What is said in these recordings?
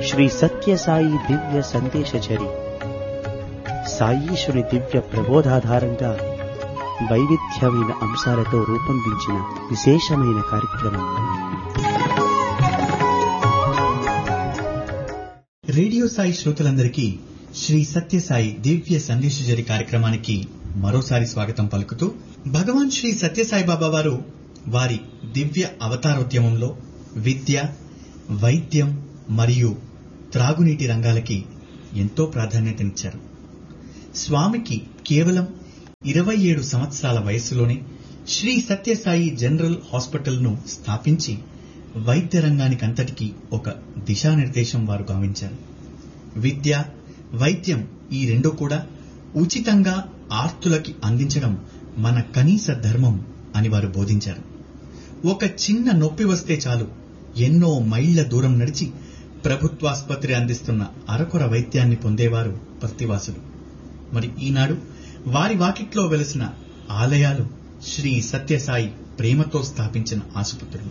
శ్రీ సత్యసాయి దివ్య సందేశచరి సాయీశ్వరి దివ్య ప్రబోధాధారంగా వైవిధ్యమైన అంశాలతో రూపొందించిన విశేషమైన కార్యక్రమం రేడియో సాయి శ్రోతలందరికీ శ్రీ సత్యసాయి దివ్య సందేశజరి కార్యక్రమానికి మరోసారి స్వాగతం పలుకుతూ భగవాన్ శ్రీ సత్యసాయి బాబా వారు వారి దివ్య అవతారోద్యమంలో విద్య వైద్యం మరియు త్రాగునీటి రంగాలకి ఎంతో ప్రాధాన్యతనిచ్చారు స్వామికి కేవలం ఇరవై ఏడు సంవత్సరాల వయస్సులోనే శ్రీ సత్యసాయి జనరల్ హాస్పిటల్ను స్థాపించి వైద్య రంగానికంతటికీ ఒక దిశానిర్దేశం వారు గావించారు విద్య వైద్యం ఈ రెండు కూడా ఉచితంగా ఆర్తులకి అందించడం మన కనీస ధర్మం అని వారు బోధించారు ఒక చిన్న నొప్పి వస్తే చాలు ఎన్నో మైళ్ల దూరం నడిచి ప్రభుత్వాసుపత్రి అందిస్తున్న అరకొర వైద్యాన్ని పొందేవారు ప్రతివాసులు మరి ఈనాడు వారి వాకిట్లో వెలసిన ఆలయాలు శ్రీ సత్యసాయి ప్రేమతో స్థాపించిన ఆసుపత్రులు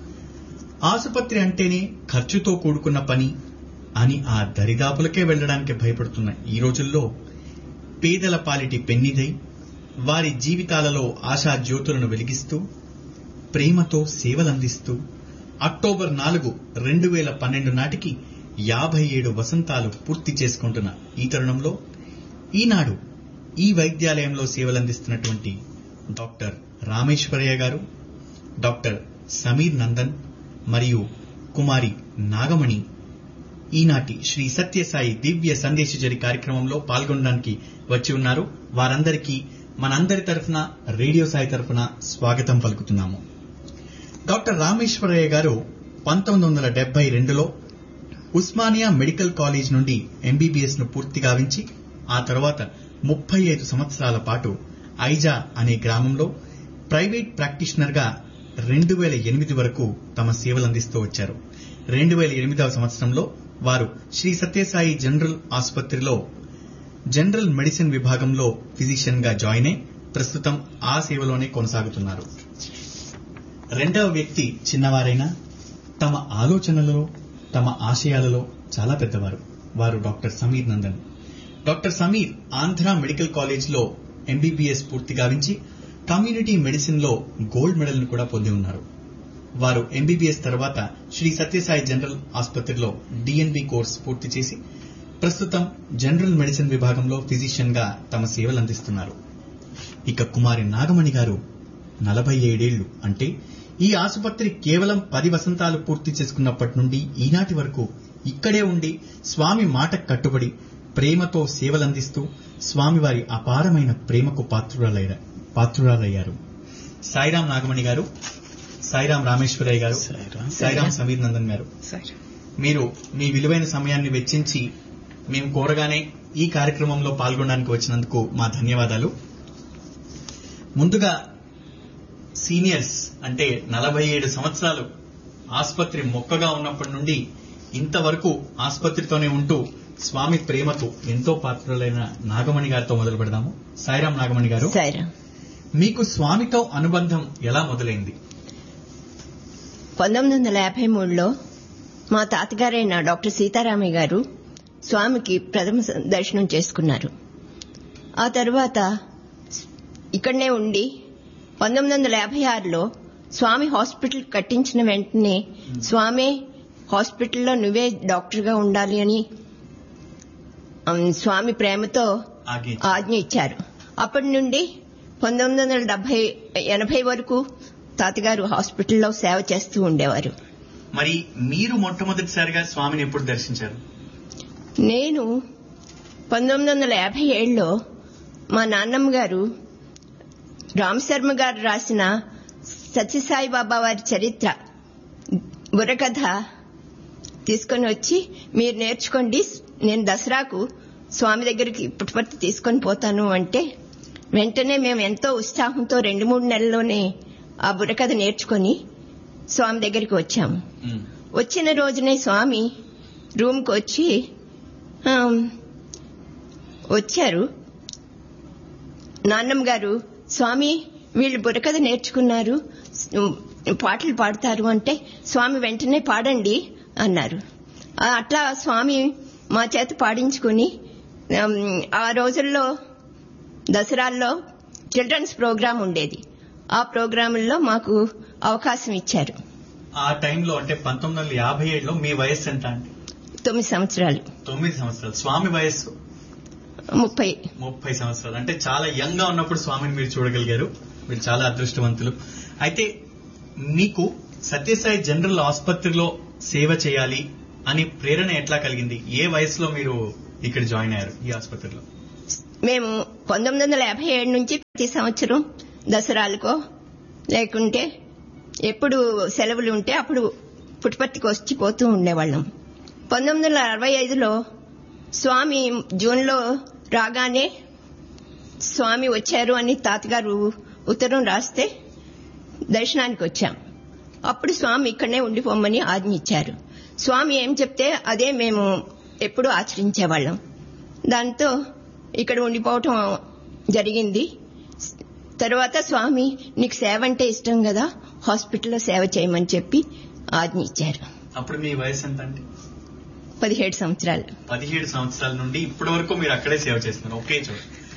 ఆసుపత్రి అంటేనే ఖర్చుతో కూడుకున్న పని అని ఆ దరిదాపులకే వెళ్లడానికి భయపడుతున్న ఈ రోజుల్లో పేదల పాలిటి పెన్నిదై వారి జీవితాలలో ఆశా జ్యోతులను వెలిగిస్తూ ప్రేమతో సేవలందిస్తూ అక్టోబర్ నాలుగు రెండు వేల పన్నెండు నాటికి యాభై ఏడు వసంతాలు పూర్తి చేసుకుంటున్న ఈ తరుణంలో ఈనాడు ఈ వైద్యాలయంలో సేవలందిస్తున్నటువంటి డాక్టర్ రామేశ్వరయ్య గారు డాక్టర్ సమీర్ నందన్ మరియు కుమారి నాగమణి ఈనాటి శ్రీ సత్యసాయి దివ్య సందేశజరి కార్యక్రమంలో పాల్గొనడానికి వచ్చి ఉన్నారు వారందరికీ మనందరి తరఫున రేడియో సాయి తరఫున స్వాగతం పలుకుతున్నాము డాక్టర్ రామేశ్వరయ్య గారు పంతొమ్మిది వందల డెబ్బై రెండులో ఉస్మానియా మెడికల్ కాలేజ్ నుండి ఎంబీబీఎస్ ను పూర్తి గావించి ఆ తర్వాత ముప్పై ఐదు సంవత్సరాల పాటు ఐజా అనే గ్రామంలో ప్రైవేట్ ప్రాక్టీషనర్ గా రెండు వేల ఎనిమిది వరకు తమ సేవలందిస్తూ వచ్చారు రెండు వేల ఎనిమిదవ సంవత్సరంలో వారు శ్రీ సత్యసాయి జనరల్ ఆసుపత్రిలో జనరల్ మెడిసిన్ విభాగంలో ఫిజిషియన్ గా జాయిన్ అయి ప్రస్తుతం ఆ సేవలోనే కొనసాగుతున్నారు రెండవ వ్యక్తి చిన్నవారైనా తమ ఆలోచనలలో తమ ఆశయాలలో చాలా పెద్దవారు వారు doctor Sameer Nandan doctor Sameer Andhra medical college లో ఎంబీబీఎస్ పూర్తి గావించి కమ్యూనిటీ మెడిసిన్ లో గోల్డ్ మెడల్ ను కూడా పొంది ఉన్నారు వారు ఎంబీబీఎస్ తర్వాత శ్రీ సత్యసాయి జనరల్ ఆసుపత్రిలో డిఎన్బి కోర్స్ పూర్తి చేసి ప్రస్తుతం జనరల్ మెడిసిన్ విభాగంలో ఫిజిషియన్ గా తమ సేవలు అందిస్తున్నారు ఇక కుమారి నాగమణి గారు నలభై ఏడేళ్లు అంటే ఈ ఆసుపత్రి కేవలం పది వసంతాలు పూర్తి చేసుకున్నప్పటి నుండి ఈనాటి వరకు ఇక్కడే ఉండి స్వామి మాట కట్టుబడి ప్రేమతో సేవలందిస్తూ స్వామివారి అపారమైన ప్రేమకు పాత్రురాలయ్య పాత్రురాలయ్యారు సాయిరాం నాగమణి గారు సాయిరాం రామేశ్వరయ్య గారు సాయిరాం సమీర్ నందన్ గారు మీరు మీ విలువైన సమయాన్ని వెచ్చించి మేము కోరగానే ఈ కార్యక్రమంలో పాల్గొనడానికి వచ్చినందుకు మా ధన్యవాదాలు ముందుగా సీనియర్స్ అంటే నలభై ఏడు సంవత్సరాలు ఆసుపత్రి మొక్కగా ఉన్నప్పటి నుండి ఇంతవరకు ఆసుపత్రితోనే ఉంటూ స్వామి ప్రేమకు ఎంతో పాత్రులైన నాగమణి గారితో మొదలు పెడదాము సాయిరాం నాగమణి గారు సాయిరాం మీకు స్వామితో అనుబంధం ఎలా మొదలైంది పంతొమ్మిది వందల యాభై మూడులో మా తాతగారైన డాక్టర్ సీతారామయ్య గారు స్వామికి ప్రథమ దర్శనం చేసుకున్నారు ఆ తర్వాత ఇక్కడనే ఉండి పంతొమ్మిది వందల యాభై ఆరులో స్వామి హాస్పిటల్ కట్టించిన వెంటనే స్వామి హాస్పిటల్లో నువ్వే డాక్టర్గా ఉండాలి అని ఉమ్, స్వామి ప్రేమతో ఆగే ఆజ్ఞ ఇచ్చారు అప్పటి నుండి పంతొమ్మిది వందల డెబ్బై ఎనభై వరకు తాతగారు హాస్పిటల్లో సేవ చేస్తూ ఉండేవారు మరి మీరు మొట్టమొదటిసారిగా స్వామిని ఎప్పుడు దర్శించారు నేను పంతొమ్మిది వందల యాభై ఏడులో మా నాన్నమ్మ గారు రామశర్మ గారు రాసిన సత్యసాయి బాబా వారి చరిత్ర బుర్రకథ తీసుకొని వచ్చి మీరు నేర్చుకోండి నేను దసరాకు స్వామి దగ్గరికి పుట్టపర్తి తీసుకొని పోతాను అంటే వెంటనే మేము ఎంతో ఉత్సాహంతో రెండు మూడు నెలల్లోనే ఆ బుర్రకథ నేర్చుకొని స్వామి దగ్గరికి వచ్చాము ఉమ్, వచ్చిన రోజునే స్వామి రూమ్కి వచ్చి ఆమ్, వచ్చారు నాన్నమ్మ గారు స్వామి వీళ్ళు బుర్రకథ నేర్చుకున్నారు స్- పాటలు పాడతారు అంటే స్వామి వెంటనే పాడండి అన్నారు ఆ, అట్లా స్వామి మా చేత పాడించుకుని ఉమ్, ఆ రోజుల్లో దసరాల్లో చిల్డ్రన్స్ ప్రోగ్రాం ఉండేది ఆ ప్రోగ్రాముల్లో మాకు అవకాశం ఇచ్చారు ఆ టైంలో అంటే పంతొమ్మిది వందల యాభై ఏడులో మీ వయస్సు ఎంత అండి తొమ్మిది సంవత్సరాలు తొమ్మిది సంవత్సరాలు స్వామి వయస్సు ముప్పై ముప్పై సంవత్సరాలు అంటే చాలా యంగ్ గా ఉన్నప్పుడు స్వామిని మీరు చూడగలిగారు మీరు చాలా అదృష్టవంతులు అయితే మీకు సత్యసాయి జనరల్ ఆసుపత్రిలో సేవ చేయాలి అని ప్రేరణ ఎట్లా కలిగింది ఏ వయసులో మీరు ఇక్కడ జాయిన్ అయ్యారు ఈ ఆసుపత్రిలో మేము పంతొమ్మిది వందల యాభై ఏడు నుంచి ప్రతి సంవత్సరం దసరాలకో లేకుంటే ఎప్పుడు సెలవులు ఉంటే అప్పుడు పుట్టుపర్తికి వచ్చి పోతూ ఉండేవాళ్ళం పంతొమ్మిది వందల అరవై ఐదులో స్వామి జూన్లో రాగానే స్వామి వచ్చారు అని తాతగారు ఉత్తరం రాస్తే దర్శనానికి వచ్చాం అప్పుడు స్వామి ఇక్కడనే ఉండిపోమని ఆజ్ఞ ఇచ్చారు స్వామి ఏం చెప్తే అదే మేము ఎప్పుడూ ఆచరించేవాళ్ళం దాంతో ఇక్కడ ఉండిపోవటం జరిగింది తర్వాత స్వామి నీకు సేవ అంటే ఇష్టం కదా హాస్పిటల్లో సేవ చేయమని చెప్పి ఆజ్ఞ ఇచ్చారు అప్పుడు మీ వయసు ఎంత అండి పదిహేడు సంవత్సరాలు పదిహేడు సంవత్సరాల నుండి ఇప్పటి వరకు మీరు అక్కడే సేవ చేస్తున్నారు ఒకే చోట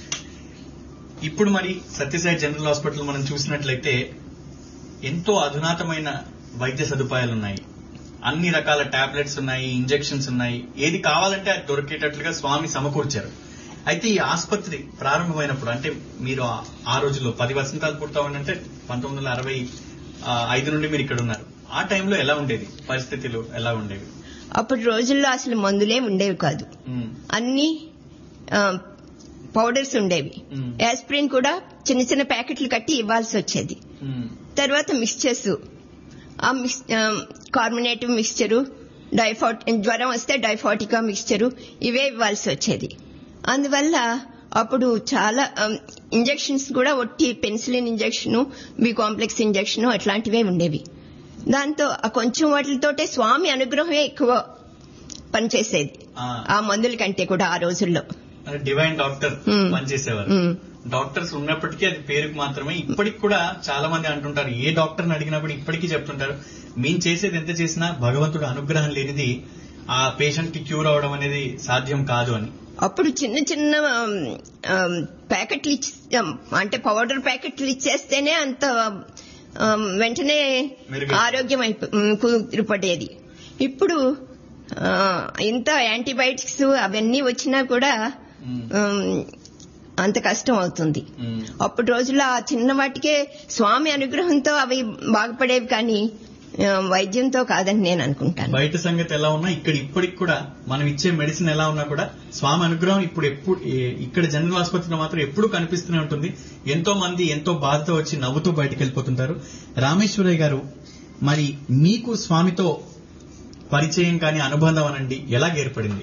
ఇప్పుడు మరి సత్యసాయి జనరల్ హాస్పిటల్ మనం చూసినట్లయితే ఎంతో అధునాతమైన వైద్య సదుపాయాలు ఉన్నాయి అన్ని రకాల టాబ్లెట్స్ ఉన్నాయి ఇంజెక్షన్స్ ఉన్నాయి ఏది కావాలంటే అది దొరికేటట్లుగా స్వామి సమకూర్చారు అయితే ఈ ఆసుపత్రి ప్రారంభమైనప్పుడు అంటే మీరు ఆ- ఆ రోజుల్లో పది వసంతాలు పుడతామనంటే పంతొమ్మిది వందల అరవై ఆ, ఐదు నుండి మీరు ఇక్కడ ఉన్నారు ఆ టైంలో ఎలా ఉండేది పరిస్థితులు ఎలా ఉండేవి అప్పటి రోజుల్లో అసలు మందులే ఉండేవి కాదు ఉమ్, అన్ని ఆ, పౌడర్స్ ఉండేవి ఉమ్, యాస్ప్రిన్ కూడా చిన్న చిన్న ప్యాకెట్లు కట్టి ఇవ్వాల్సి వచ్చేది ఉమ్, తర్వాత మిక్స్చర్స్ ఆ మిక్స్ కార్బొనేటివ్ మిక్స్చరు డైఫాట్ జ్వరం వస్తే డైఫాటికా మిక్స్చరు ఇవే ఇవ్వాల్సి వచ్చేది అందువల్ల అప్పుడు చాలా ఇంజెక్షన్స్ కూడా ఒట్టి penicillin injection B complex injection అట్లాంటివే ఉండేవి దాంతో ఆ కొంచెం వాటితోటే స్వామి అనుగ్రహమే ఎక్కువ పనిచేసేది ఆ, ఆ మందుల కంటే కూడా ఆ రోజుల్లో అంటే డివైన్ డాక్టర్ ఉమ్. పనిచేసేవారు ఉమ్. డాక్టర్స్ ఉన్నప్పటికీ అది పేరుకు మాత్రమే ఇప్పటికి కూడా చాలా మంది అంటుంటారు ఏ డాక్టర్ని అడిగినప్పుడు ఇప్పటికీ చెప్తుంటారు మేము చేసేది ఎంత చేసినా భగవంతుడు అనుగ్రహం లేనిది ఆ పేషెంట్ కి క్యూర్ అవడం అనేది సాధ్యం కాదు అని అప్పుడు చిన్న చిన్న ఆమ్, ఆమ్, ప్యాకెట్లు ఇచ్చి ఆమ్, అంటే పౌడర్ ప్యాకెట్లు ఇచ్చేస్తేనే అంత ఆమ్, వెంటనే మెరుగైంది. ఆరోగ్యం అయిపో ఉమ్, కుదిరిపడేది ఇప్పుడు ఆ, ఇంత యాంటీబయాటిక్స్ అవన్నీ వచ్చినా కూడా ఉమ్, ఆమ్, అంత కష్టం అవుతుంది ఉమ్, అప్పటి రోజుల్లో ఆ చిన్న వాటికే స్వామి అనుగ్రహంతో అవి బాగుపడేవి కానీ ఆ, వైద్యంతో కాదని నేను అనుకుంటాను బయట సంగతి ఎలా ఉన్నా ఇక్కడ ఇప్పటికి కూడా మనం ఇచ్చే మెడిసిన్ ఎలా ఉన్నా కూడా స్వామి అనుగ్రహం ఇప్పుడు ఎప్పుడు ఏ- ఇక్కడ జనరల్ ఆసుపత్రిలో మాత్రం ఎప్పుడు కనిపిస్తూనే ఉంటుంది ఎంతో మంది ఎంతో బాధతో వచ్చి నవ్వుతూ బయటకు వెళ్ళిపోతుంటారు రామేశ్వరయ్య గారు మరి మీకు స్వామితో పరిచయం కానీ అనుబంధం అనండి ఎలా ఏర్పడింది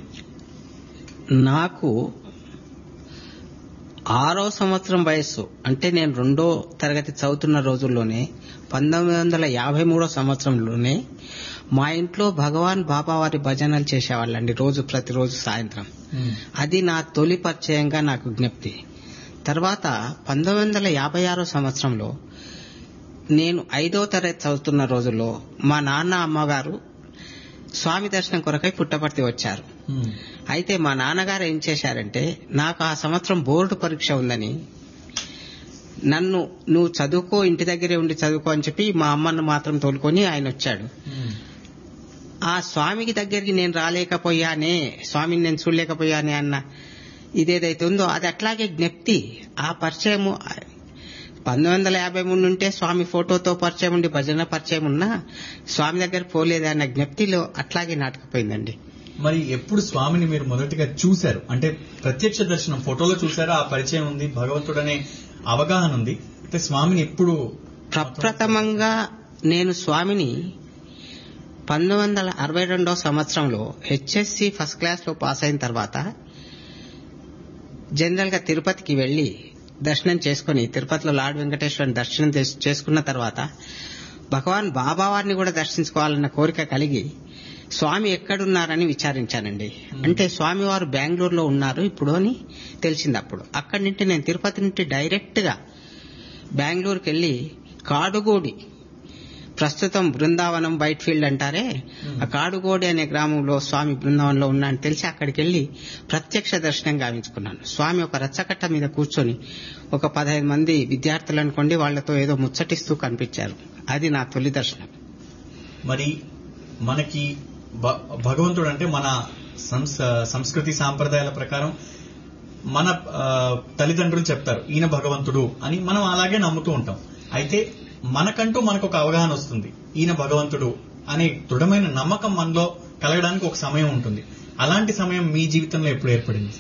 నాకు ఆరో సంవత్సరం వయస్సు అంటే నేను రెండో తరగతి చదువుతున్న రోజుల్లోనే పంతొమ్మిది వందల యాభై మూడో సంవత్సరంలోనే మా ఇంట్లో భగవాన్ బాబా వారి భజనలు చేసేవాళ్ళండి రోజు ప్రతిరోజు సాయంత్రం అది నా తొలి పరిచయంగా నాకు జ్ఞప్తి తర్వాత పంతొమ్మిది వందల యాభై ఆరో సంవత్సరంలో నేను ఐదో తరగతి చదువుతున్న రోజుల్లో మా నాన్న అమ్మగారు స్వామి దర్శనం కొరకై పుట్టపర్తి వచ్చారు అయితే మా నాన్నగారు ఏం చేశారంటే నాకు ఆ సంవత్సరం బోర్డు పరీక్ష ఉందని నన్ను నువ్వు చదువుకో ఇంటి దగ్గరే ఉండి చదువుకో అని చెప్పి మా అమ్మను మాత్రం తోలుకొని ఆయన వచ్చాడు ఆ స్వామికి దగ్గరికి నేను రాలేకపోయానే స్వామిని నేను చూడలేకపోయానే అన్న ఇదేదైతే ఉందో అది అట్లాగే జ్ఞప్తి ఆ పరిచయము పంతొమ్మిది వందల యాభై మూడు నుంటే స్వామి ఫోటోతో పరిచయం ఉండి భజన పరిచయం ఉన్నా స్వామి దగ్గర పోలేదే అన్న జ్ఞప్తిలో అట్లాగే నాటకపోయిందండి మరి ఎప్పుడు స్వామిని మీరు మొదటిగా చూశారు అంటే ప్రత్యక్ష దర్శనం ఫోటోలో చూసారా ఆ పరిచయం ఉంది భగవంతుడనే అవగాహన ఉంది అయితే స్వామిని ఎప్పుడు ప్రప్రథమంగా నేను స్వామిని పంతొమ్మిది వందల అరవై రెండో సంవత్సరంలో హెచ్ఎస్సి ఫస్ట్ క్లాస్ లో పాస్ అయిన తర్వాత జనరల్ గా తిరుపతికి వెళ్లి దర్శనం చేసుకుని తిరుపతిలో లార్డ్ వెంకటేశ్వరుని దర్శనం చేస్- చేసుకున్న తర్వాత భగవాన్ బాబావారిని కూడా దర్శించుకోవాలన్న కోరిక కలిగి స్వామి ఎక్కడున్నారని విచారించానండి అంటే స్వామి వారు బెంగళూరులో ఉన్నారు ఇప్పుడు అని తెలిసింది అప్పుడు అక్కడి నుండి నేను తిరుపతి నుండి డైరెక్ట్ గా బెంగళూరుకి వెళ్లి కాడుగూడి ప్రస్తుతం బృందావనం వైట్ ఫీల్డ్ అంటారే ఆ కాడుగోడి అనే గ్రామంలో స్వామి బృందావనంలో ఉన్నా అని తెలిసి అక్కడికి వెళ్లి ప్రత్యక్ష దర్శనం గావించుకున్నాను స్వామి ఒక రచ్చకట్ట మీద కూర్చొని ఒక పదహైదు మంది విద్యార్థులు అనుకోండి వాళ్లతో ఏదో ముచ్చటిస్తూ కనిపించారు అది నా తొలి దర్శనం మరి మనకి భ- భగవంతుడు అంటే మన సంస్- సంస్కృతి సాంప్రదాయాల ప్రకారం మన ఆ, తల్లిదండ్రులు చెప్తారు ఈయన భగవంతుడు అని మనం అలాగే నమ్ముతూ ఉంటాం అయితే మనకంటూ మనకు ఒక అవగాహన వస్తుంది ఈయన భగవంతుడు అనే దృఢమైన నమ్మకం మనలో కలగడానికి ఒక సమయం ఉంటుంది అలాంటి సమయం మీ జీవితంలో ఎప్పుడు ఏర్పడింది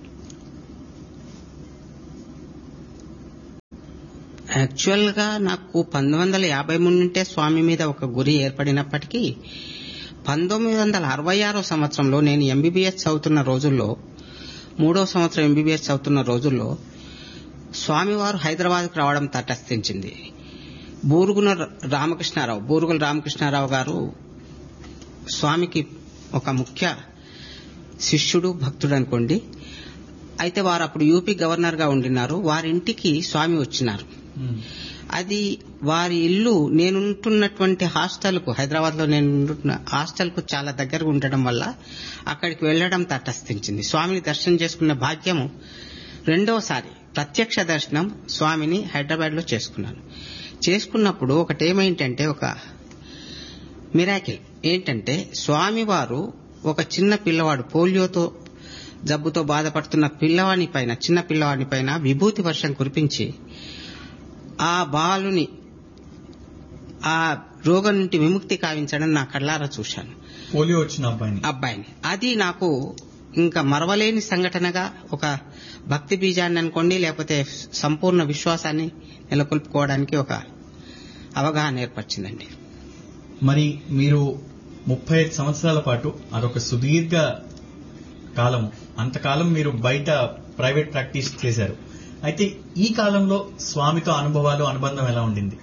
యాక్చువల్ గా నాకు పంతొమ్మిది వందల యాభై మూడు నుంటే స్వామి మీద ఒక గురి ఏర్పడినప్పటికీ పంతొమ్మిది వందల అరవై ఆరో సంవత్సరంలో నేను ఎంబీబీఎస్ చదువుతున్న రోజుల్లో మూడో సంవత్సరం ఎంబీబీఎస్ చదువుతున్న రోజుల్లో స్వామివారు హైదరాబాద్కు రావడం తటస్థించింది బూరుగుల రామకృష్ణారావు బూరుగుల రామకృష్ణారావు గారు స్వామికి ఒక ముఖ్య శిష్యుడు భక్తుడు అనుకోండి అయితే వారు అప్పుడు యూపీ గవర్నర్ గా ఉండినారు వారింటికి స్వామి వచ్చినారు అది వారి ఇల్లు నేనుంటున్నటువంటి హాస్టల్కు హైదరాబాద్ లో నేను ఉంటున్న హాస్టల్కు చాలా దగ్గరగా ఉండడం వల్ల అక్కడికి వెళ్లడం తటస్థించింది స్వామిని దర్శనం చేసుకున్న భాగ్యము రెండవసారి ప్రత్యక్ష దర్శనం స్వామిని హైదరాబాద్ లో చేసుకున్నాను చేసుకున్నప్పుడు ఒకటి ఏమైందంటే ఒక మిరాకిల్ ఏంటంటే స్వామివారు ఒక చిన్న పిల్లవాడు పోలియోతో జబ్బుతో బాధపడుతున్న పిల్లవాని పైన చిన్న పిల్లవాని పైన విభూతి వర్షం కురిపించి ఆ బాలుని ఆ రోగం నుండి విముక్తి కావించడం నా కళ్ళారా చూశాను పోలియో వచ్చిన అబ్బాయిని అబ్బాయిని అది నాకు ఇంకా మరవలేని సంఘటనగా ఒక భక్తి బీజాన్ని అనుకోండి లేకపోతే సంపూర్ణ విశ్వాసాన్ని నెలకొల్పుకోవడానికి ఒక అవగాహన ఏర్పరిచిందండి మరి మీరు ముప్పై ఐదు సంవత్సరాల పాటు అదొక సుదీర్ఘ కాలము అంతకాలం మీరు బయట ప్రైవేట్ ప్రాక్టీస్ చేశారు అయితే ఈ కాలంలో స్వామితో అనుభవాలు అనుబంధం ఎలా ఉండింది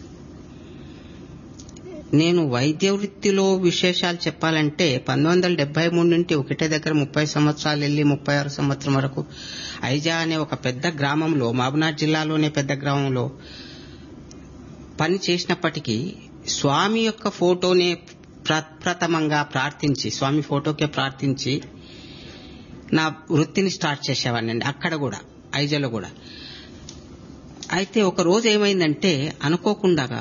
నేను వైద్య వృత్తిలో విశేషాలు చెప్పాలంటే పంతొమ్మిది వందల డెబ్బై మూడు నుండి ఒకటే దగ్గర ముప్పై సంవత్సరాలు వెళ్లి ముప్పై ఆరు సంవత్సరం వరకు ఐజా అనే ఒక పెద్ద గ్రామంలో మహబూనాథ్ జిల్లాలోనే పెద్ద గ్రామంలో పని చేసినప్పటికీ స్వామి యొక్క ఫోటోనే ప్రప్రథమంగా ప్రార్థించి స్వామి ఫోటోకే ప్రార్థించి నా వృత్తిని స్టార్ట్ చేసేవాడినండి అక్కడ కూడా ఐజాలో కూడా అయితే ఒక రోజు ఏమైందంటే అనుకోకుండా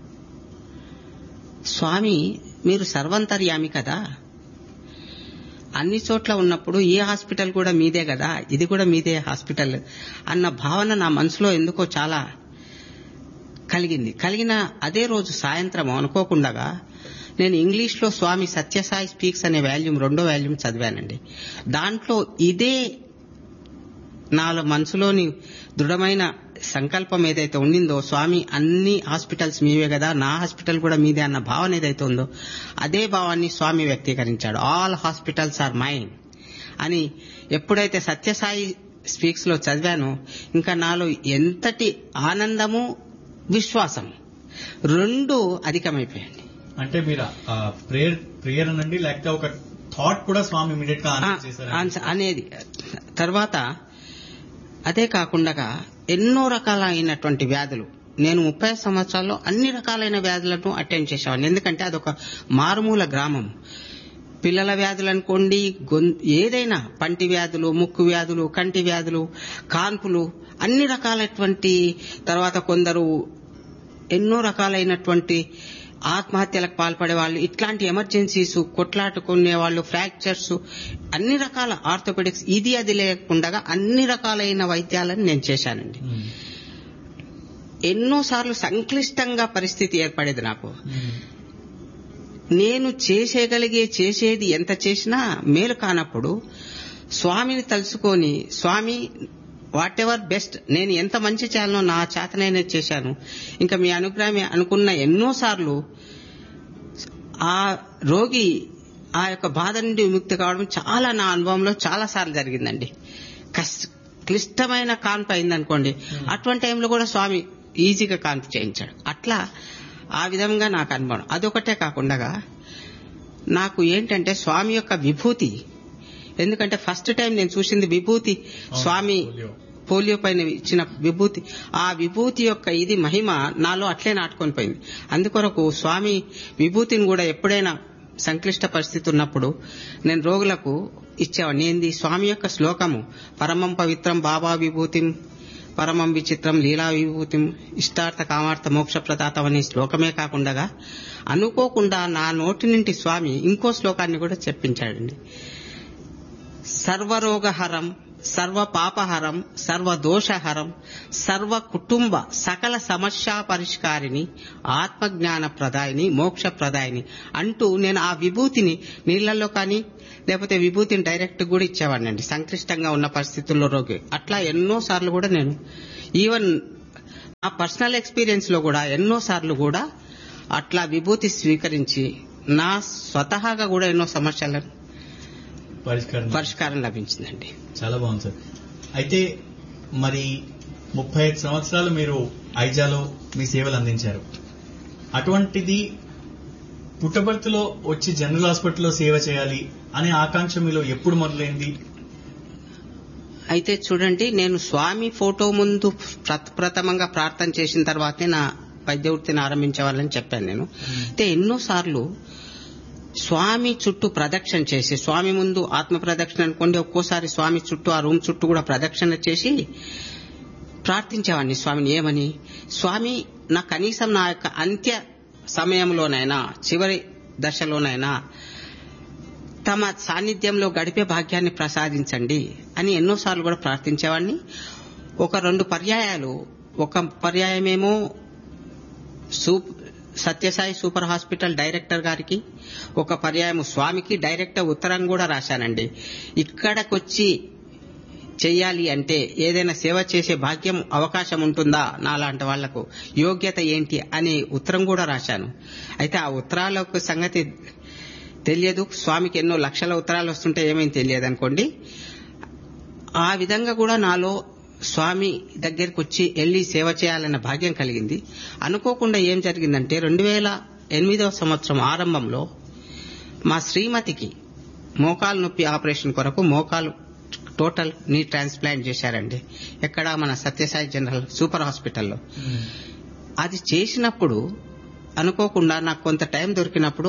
స్వామి మీరు సర్వంతర్యామి కదా అన్ని చోట్ల ఉన్నప్పుడు ఈ హాస్పిటల్ కూడా మీదే కదా ఇది కూడా మీదే హాస్పిటల్ అన్న భావన నా మనసులో ఎందుకో చాలా కలిగింది కలిగిన అదే రోజు సాయంత్రం అనుకోకుండా నేను ఇంగ్లీష్ లో స్వామి సత్యసాయి స్పీక్స్ అనే వాల్యూమ్ రెండో వాల్యూమ్ చదివానండి దాంట్లో ఇదే నాలో మనసులోని దృఢమైన సంకల్పం ఏదైతే ఉండిందో స్వామి అన్ని హాస్పిటల్స్ మీవే కదా నా హాస్పిటల్ కూడా మీదే అన్న భావన ఏదైతే ఉందో అదే భావాన్ని స్వామి వ్యక్తీకరించాడు ఆల్ హాస్పిటల్స్ ఆర్ మైన్ అని ఎప్పుడైతే సత్యసాయి స్పీక్స్ లో చదివానో ఇంకా నాలో ఎంతటి ఆనందము విశ్వాసం రెండు అధికమైపోయాయండి అంటే మీరు ప్రేయర్ ప్రేయర్ అనండి లేకపోతే ఒక థాట్ కూడా స్వామి ఇమీడియట్ గా ఆ, ఆన్సర్ చేశారు ఆన్స- అనేది తర్వాత అదే కాకుండా ఎన్నో రకాలైనటువంటి వ్యాధులు నేను ముప్పై సంవత్సరాల్లో అన్ని రకాలైన వ్యాధులను అటెండ్ చేసేవాడిని ఎందుకంటే అదొక మారుమూల గ్రామం పిల్లల వ్యాధులు అనుకోండి గొం- ఏదైనా పంటి వ్యాధులు ముక్కు వ్యాధులు కంటి వ్యాధులు కాన్పులు అన్ని రకాలైనటువంటి తర్వాత కొందరు ఎన్నో రకాలైనటువంటి ఆత్మహత్యలకు పాల్పడే వాళ్ళు ఇట్లాంటి ఎమర్జెన్సీస్ కొట్లాటుకునే వాళ్ళు ఫ్రాక్చర్స్ అన్ని రకాల ఆర్థోపెడిక్స్ ఇది అది లేకుండా అన్ని రకాలైన వైద్యాలను నేను చేశానండి మ్మ్. ఎన్నోసార్లు సంక్లిష్టంగా పరిస్థితి ఏర్పడేది నాకు మ్మ్. నేను చేసేయగలిగే చేసేది ఎంత చేసినా మేలు కానప్పుడు స్వామిని తలుసుకొని స్వామి వాట్ ఎవర్ బెస్ట్ నేను ఎంత మంచి చేయాలనో నా చేతనైనా చేశాను ఇంకా మీ అనుగ్రహమే అనుకున్న ఎన్నోసార్లు ఆ రోగి ఆ యొక్క బాధ నుండి విముక్తి కావడం చాలా నా అనుభవంలో చాలా సార్లు జరిగిందండి కష్ట క్లిష్టమైన కాన్పు అయిందనుకోండి అటువంటి టైంలో కూడా స్వామి ఈజీగా కాన్పు చేయించాడు అట్లా ఆ విధంగా నాకు అనుభవం అదొకటే కాకుండా నాకు ఏంటంటే స్వామి యొక్క విభూతి ఎందుకంటే ఫస్ట్ టైం నేను చూసింది విభూతి అవును, స్వామి పోలియో. పోలియో పైన ఇచ్చిన విభూతి ఆ విభూతి యొక్క ఇది మహిమ నాలో అట్లే నాటుకొని పోయింది అందుకొరకు స్వామి విభూతిని కూడా ఎప్పుడైనా సంక్లిష్ట పరిస్థితి ఉన్నప్పుడు నేను రోగులకు ఇచ్చేవాడిని ఏంది స్వామి యొక్క శ్లోకము పరమం పవిత్రం బాబా విభూతిం పరమం విచిత్రం లీలా విభూతిం ఇష్టార్థ కామార్థ మోక్ష ప్రదాతం అనే శ్లోకమే కాకుండా అనుకోకుండా నా నోటి నుండి స్వామి ఇంకో శ్లోకాన్ని కూడా చెప్పించాడండి సర్వరోగహరం సర్వ పాపహరం సర్వ దోషహరం సర్వ కుటుంబ సకల సమస్య పరిష్కారిని ఆత్మజ్ఞాన ప్రదాయిని మోక్ష ప్రదాయిని అంటూ నేను ఆ విభూతిని నీళ్లలో కానీ లేకపోతే విభూతిని డైరెక్ట్ కూడా ఇచ్చేవాడినండి సంక్లిష్టంగా ఉన్న పరిస్థితుల్లో రోగి అట్లా ఎన్నో సార్లు కూడా నేను ఈవెన్ నా పర్సనల్ ఎక్స్పీరియన్స్ లో కూడా ఎన్నో సార్లు కూడా అట్లా విభూతి స్వీకరించి నా స్వతహాగా కూడా ఎన్నో సమస్యలను పరిష్కారం పరిష్కారం లభించిందండి చాలా బాగుంది సార్ అయితే మరి ముప్పై ఐదు సంవత్సరాలు మీరు ఐజాలో మీ సేవలు అందించారు అటువంటిది పుట్టబర్తిలో వచ్చి జనరల్ హాస్పిటల్లో సేవ చేయాలి అనే ఆకాంక్ష మీలో ఎప్పుడు మొదలైంది అయితే చూడండి నేను స్వామి ఫోటో ముందు ప్రత- ప్రథమంగా ప్రార్థన చేసిన తర్వాతనే నా వైద్య వృత్తిని ఆరంభించేవాళ్ళని చెప్పాను నేను అయితే ఎన్నో సార్లు స్వామి చుట్టూ ప్రదక్షిణ చేసి స్వామి ముందు ఆత్మ ప్రదక్షిణ అనుకోండి ఒక్కోసారి స్వామి చుట్టూ ఆ రూమ్ చుట్టూ కూడా ప్రదక్షిణ చేసి ప్రార్థించేవాడిని స్వామిని ఏమని స్వామి నా కనీసం నా యొక్క అంత్య సమయంలోనైనా చివరి దశలోనైనా తమ సాన్నిధ్యంలో గడిపే భాగ్యాన్ని ప్రసాదించండి అని ఎన్నోసార్లు కూడా ప్రార్థించేవాడిని ఒక రెండు పర్యాయాలు ఒక పర్యాయమేమో సూప్ సత్యసాయి సూపర్ హాస్పిటల్ డైరెక్టర్ గారికి ఒక పర్యాయం స్వామికి డైరెక్ట్ ఉత్తరం కూడా రాశానండి ఇక్కడకొచ్చి చెయ్యాలి అంటే ఏదైనా సేవ చేసే భాగ్యం అవకాశం ఉంటుందా నాలాంటి వాళ్లకు యోగ్యత ఏంటి అని ఉత్తరం కూడా రాశాను అయితే ఆ ఉత్తరాలకు సంగతి తెలియదు స్వామికి ఎన్నో లక్షల ఉత్తరాలు వస్తుంటే ఏమేమి తెలియదు అనుకోండి ఆ విధంగా కూడా నాలో స్వామి దగ్గరికి వచ్చి వెళ్లి సేవ చేయాలన్న భాగ్యం కలిగింది అనుకోకుండా ఏం జరిగిందంటే రెండు వేల ఎనిమిదవ సంవత్సరం ఆరంభంలో మా శ్రీమతికి మోకాలు నొప్పి ఆపరేషన్ కొరకు మోకాలు టోటల్ నీ ట్రాన్స్ప్లాంట్ చేశారండి ఎక్కడ మన సత్యసాయి జనరల్ సూపర్ హాస్పిటల్లో అది చేసినప్పుడు అనుకోకుండా నాకు కొంత టైం దొరికినప్పుడు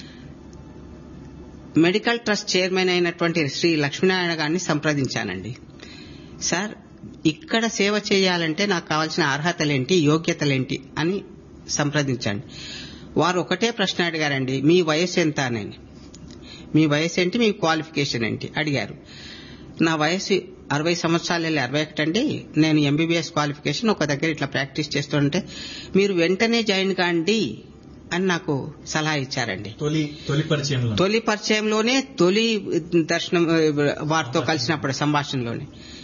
మెడికల్ ట్రస్ట్ చైర్మన్ అయినటువంటి శ్రీ లక్ష్మీనారాయణ గారిని సంప్రదించానండి సార్ ఇక్కడ సేవ చేయాలంటే నాకు కావాల్సిన అర్హతలేంటి యోగ్యతలేంటి అని సంప్రదించండి వారు ఒకటే ప్రశ్న అడిగారండి మీ వయసు ఎంత అని మీ వయసు ఏంటి మీ క్వాలిఫికేషన్ ఏంటి అడిగారు నా వయసు అరవై సంవత్సరాలు వెళ్ళి అరవై ఒకటి అండి నేను ఎంబీబీఎస్ క్వాలిఫికేషన్ ఒక దగ్గర ఇట్లా ప్రాక్టీస్ చేస్తుంటే మీరు వెంటనే జాయిన్ కాండి అని నాకు సలహా ఇచ్చారండి తొలి తొలి పరిచయంలో తొలి పరిచయంలోనే తొలి దర్శనం ఆ, వారితో కలిసినప్పుడు సంభాషణలోనే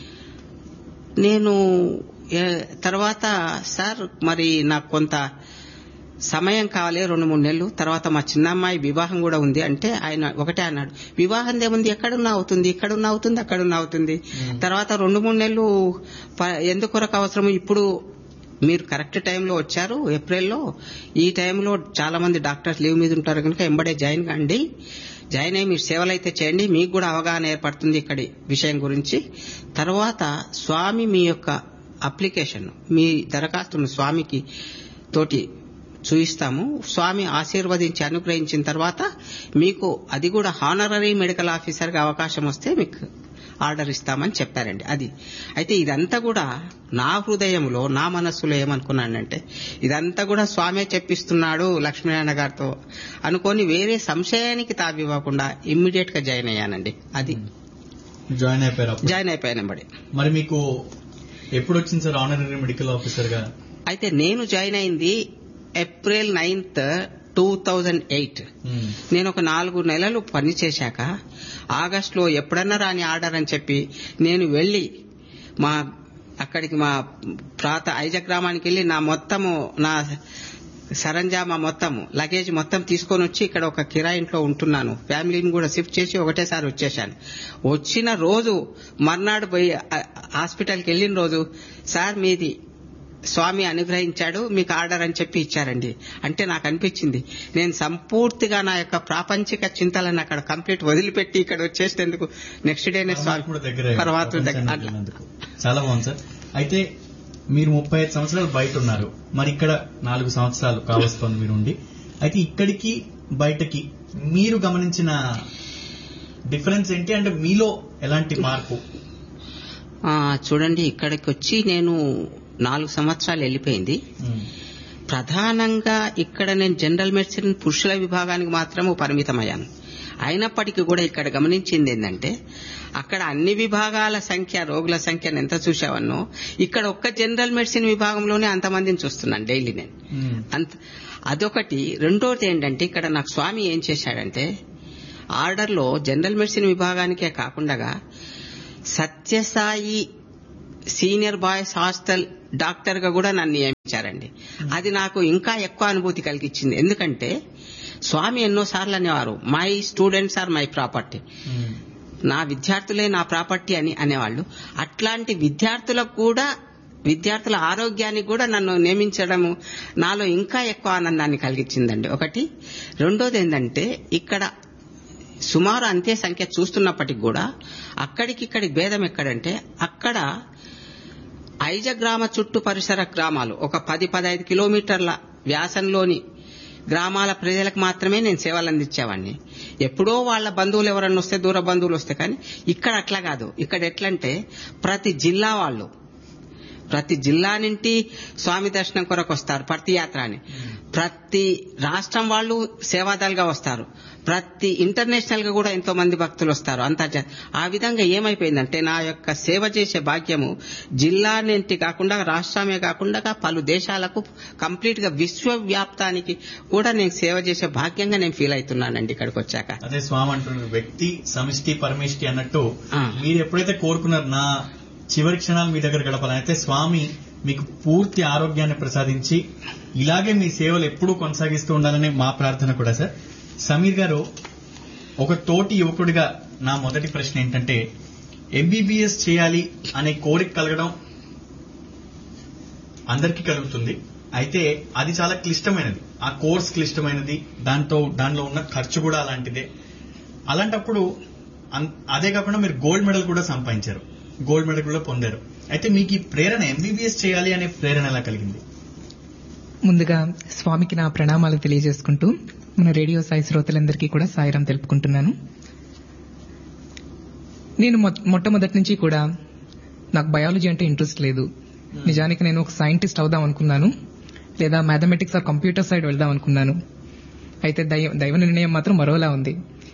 నేను ఏ- తర్వాత సార్ మరి నాకు కొంత సమయం కావాలి రెండు మూడు నెలలు తర్వాత మా చిన్నమ్మాయి వివాహం కూడా ఉంది అంటే ఆయన ఒకటే అన్నాడు వివాహం ఏముంది ఎక్కడున్నా అవుతుంది ఇక్కడున్నా అవుతుంది అక్కడున్నా అవుతుంది తర్వాత రెండు మూడు నెలలు ప- ఎందుకొరకు అవసరం ఇప్పుడు మీరు కరెక్ట్ టైంలో వచ్చారు ఏప్రిల్లో ఈ టైంలో చాలా మంది డాక్టర్స్ లీవ్ మీద ఉంటారు కనుక ఎంబడే జాయిన్ కండి జాయిన్ అయ్యి మీరు సేవలు అయితే చేయండి మీకు కూడా అవగాహన ఏర్పడుతుంది ఇక్కడి విషయం గురించి తర్వాత స్వామి మీ యొక్క అప్లికేషన్ మీ దరఖాస్తును స్వామికి తోటి చూయిస్తాము స్వామి ఆశీర్వదించి అనుగ్రహించిన తర్వాత మీకు అది కూడా హానరరీ మెడికల్ ఆఫీసర్గా అవకాశం వస్తే మీకు ఆర్డర్ ఇస్తామని చెప్పారండి అది అయితే ఇదంతా కూడా నా హృదయంలో నా మనస్సులో ఏమనుకున్నానంటే ఇదంతా కూడా స్వామే చెప్పిస్తున్నాడు లక్ష్మీనారాయణ గారితో అనుకొని వేరే సంశయానికి తావివ్వకుండా ఇమ్మీడియట్ గా జాయిన్ అయ్యానండి అది జాయిన్ అయిపోయారు అప్పుడు. జాయిన్ అయిపోయానంబడి మరి మీకు ఎప్పుడు వచ్చింది సార్ ఆనరీ మెడికల్ ఆఫీసర్ గా అయితే నేను జాయిన్ అయింది April ninth two thousand eight um. నేను ఒక నాలుగు నెలలు పని చేశాక ఆగస్టులో ఎప్పుడన్నా రాని ఆర్డర్ అని చెప్పి నేను వెళ్లి మా అక్కడికి మా ప్రాత ఐజ గ్రామానికి వెళ్లి నా మొత్తము నా సరంజామా మొత్తము లగేజ్ మొత్తం తీసుకొని వచ్చి ఇక్కడ ఒక కిరాయి ఇంట్లో ఉంటున్నాను ఫ్యామిలీని కూడా షిఫ్ట్ చేసి ఒకటేసారి వచ్చేసాను వచ్చిన రోజు మర్నాడు పోయి ఆ- హాస్పిటల్కి వెళ్ళిన రోజు సార్ మీది స్వామి అనుగ్రహించాడు మీకు ఆర్డర్ అని చెప్పి ఇచ్చారండి అంటే నాకు అనిపించింది నేను సంపూర్తిగా నా యొక్క ప్రాపంచిక చింతలను అక్కడ కంప్లీట్ వదిలిపెట్టి ఇక్కడ వచ్చేసేందుకు నెక్స్ట్ డేనే స్వామి కూడా దగ్గర పరమాత్మ దగ్గర ప్రపంచానికి అట్లా. వెళ్ళినందుకు. చాలా బాగుంది సార్ అయితే మీరు ముప్పై ఐదు సంవత్సరాలు బయట ఉన్నారు మరి ఇక్కడ నాలుగు సంవత్సరాలు కావస్తోంది మీరు ఉండి అయితే ఇక్కడికి బయటకి మీరు గమనించిన డిఫరెన్స్ ఏంటి అంటే మీలో ఎలాంటి మార్పు ఆ, చూడండి ఇక్కడికి వచ్చి నేను నాలుగు సంవత్సరాలు వెళ్ళిపోయింది ఉమ్, ప్రధానంగా ఇక్కడ నేను జనరల్ మెడిసిన్ పురుషుల విభాగానికి మాత్రము పరిమితమయ్యాను అయినప్పటికీ కూడా ఇక్కడ గమనించింది ఏంటంటే అక్కడ అన్ని విభాగాల సంఖ్య రోగుల సంఖ్యను ఎంత చూసావన్నో ఇక్కడ ఒక్క జనరల్ మెడిసిన్ విభాగంలోనే అంతమందిని చూస్తున్నాను డైలీ నేను ఉమ్, అంత అదొకటి రెండోది ఏంటంటే ఇక్కడ నాకు స్వామి ఏం చేశాడంటే ఆర్డర్లో జనరల్ మెడిసిన్ విభాగానికే కాకుండా Sathya Sai senior boys hostel doctor గా కూడా నన్ను నియమించారండి అది నాకు ఇంకా ఎక్కువ అనుభూతి కలిగించింది ఎందుకంటే స్వామి ఎన్నోసార్లు అనేవారు my students are my property um, నా విద్యార్థులే నా ప్రాపర్టీ అని అనేవాళ్ళు అట్లాంటి విద్యార్థులకు కూడా విద్యార్థుల ఆరోగ్యానికి కూడా నన్ను నియమించడము నాలో ఇంకా ఎక్కువ ఆనందాన్ని కలిగించిందండి ఒకటి రెండోది ఏంటంటే ఇక్కడ సుమారు అంతే సంఖ్య చూస్తున్నప్పటికి కూడా అక్కడికిక్కడి భేదం ఎక్కడంటే అక్కడ ఐజ గ్రామ చుట్టూ పరిసర గ్రామాలు ఒక పది పదహైదు కిలోమీటర్ల వ్యాసంలోని గ్రామాల ప్రజలకు మాత్రమే నేను సేవలు అందించేవాడిని ఎప్పుడో వాళ్ళ బంధువులు ఎవరన్నా వస్తే దూర బంధువులు వస్తే కానీ ఇక్కడ అట్లా కాదు ఇక్కడ ఎట్లంటే ప్రతి జిల్లా వాళ్ళు ప్రతి జిల్లా నుండి స్వామి దర్శనం కొరకు వస్తారు ప్రతి యాత్ర అని ప్రతి రాష్ట్రం వాళ్ళు సేవాదాలుగా వస్తారు ప్రతి ఇంటర్నేషనల్ గా కూడా ఎంతో మంది భక్తులు వస్తారు అంతర్జాతీయ ఆ విధంగా ఏమైపోయిందంటే నా యొక్క సేవ చేసే భాగ్యము జిల్లా నుండి కాకుండా రాష్ట్రమే కాకుండా పలు దేశాలకు కంప్లీట్ గా విశ్వవ్యాప్తానికి కూడా నేను సేవ చేసే భాగ్యంగా నేను ఫీల్ అవుతున్నానండి ఇక్కడికి వచ్చాక అదే స్వామి అంటున్నారు వ్యక్తి సమిష్టి పరమిష్టి అన్నట్టు ఆ. మీరు ఎప్పుడైతే కోరుకున్నారు నా చివరి క్షణాలు మీ దగ్గర గడపాలని అయితే స్వామి మీకు పూర్తి ఆరోగ్యాన్ని ప్రసాదించి ఇలాగే మీ సేవలు ఎప్పుడూ కొనసాగిస్తూ ఉండాలని మా ప్రార్థన కూడా సార్ సమీర్ గారు ఒక తోటి యువకుడిగా నా మొదటి ప్రశ్న ఏంటంటే ఎంబీబీఎస్ చేయాలి అనే కోరిక కలగడం అందరికీ కలుగుతుంది అయితే అది చాలా క్లిష్టమైనది ఆ కోర్స్ క్లిష్టమైనది దాంతో దానిలో ఉన్న ఖర్చు కూడా అలాంటిదే అలాంటప్పుడు అన్- అదే కాకుండా మీరు గోల్డ్ మెడల్ కూడా సంపాదించారు గోల్డ్ మెడల్ కూడా పొందారు అయితే మీకు ఈ ప్రేరణ ఎంబీబీఎస్ చేయాలి అనే ప్రేరణ ఎలా కలిగింది ముందుగా స్వామికి నా ప్రణామాలు తెలియజేసుకుంటూ మన రేడియో సాయి శ్రోతలందరికీ కూడా సాయిరం తెలుపుకుంటున్నాను నేను మొ- మొట్టమొదటి నుంచి కూడా నాకు బయాలజీ అంటే ఇంట్రెస్ట్ లేదు నిజానికి నేను ఒక సైంటిస్ట్ అవుదాం అనుకున్నాను లేదా మ్యాథమెటిక్స్ ఆర్ కంప్యూటర్ సైడ్ వెళ్దాం అనుకున్నాను అయితే దైవ దైవ నిర్ణయం మాత్రం మరోలా ఉంది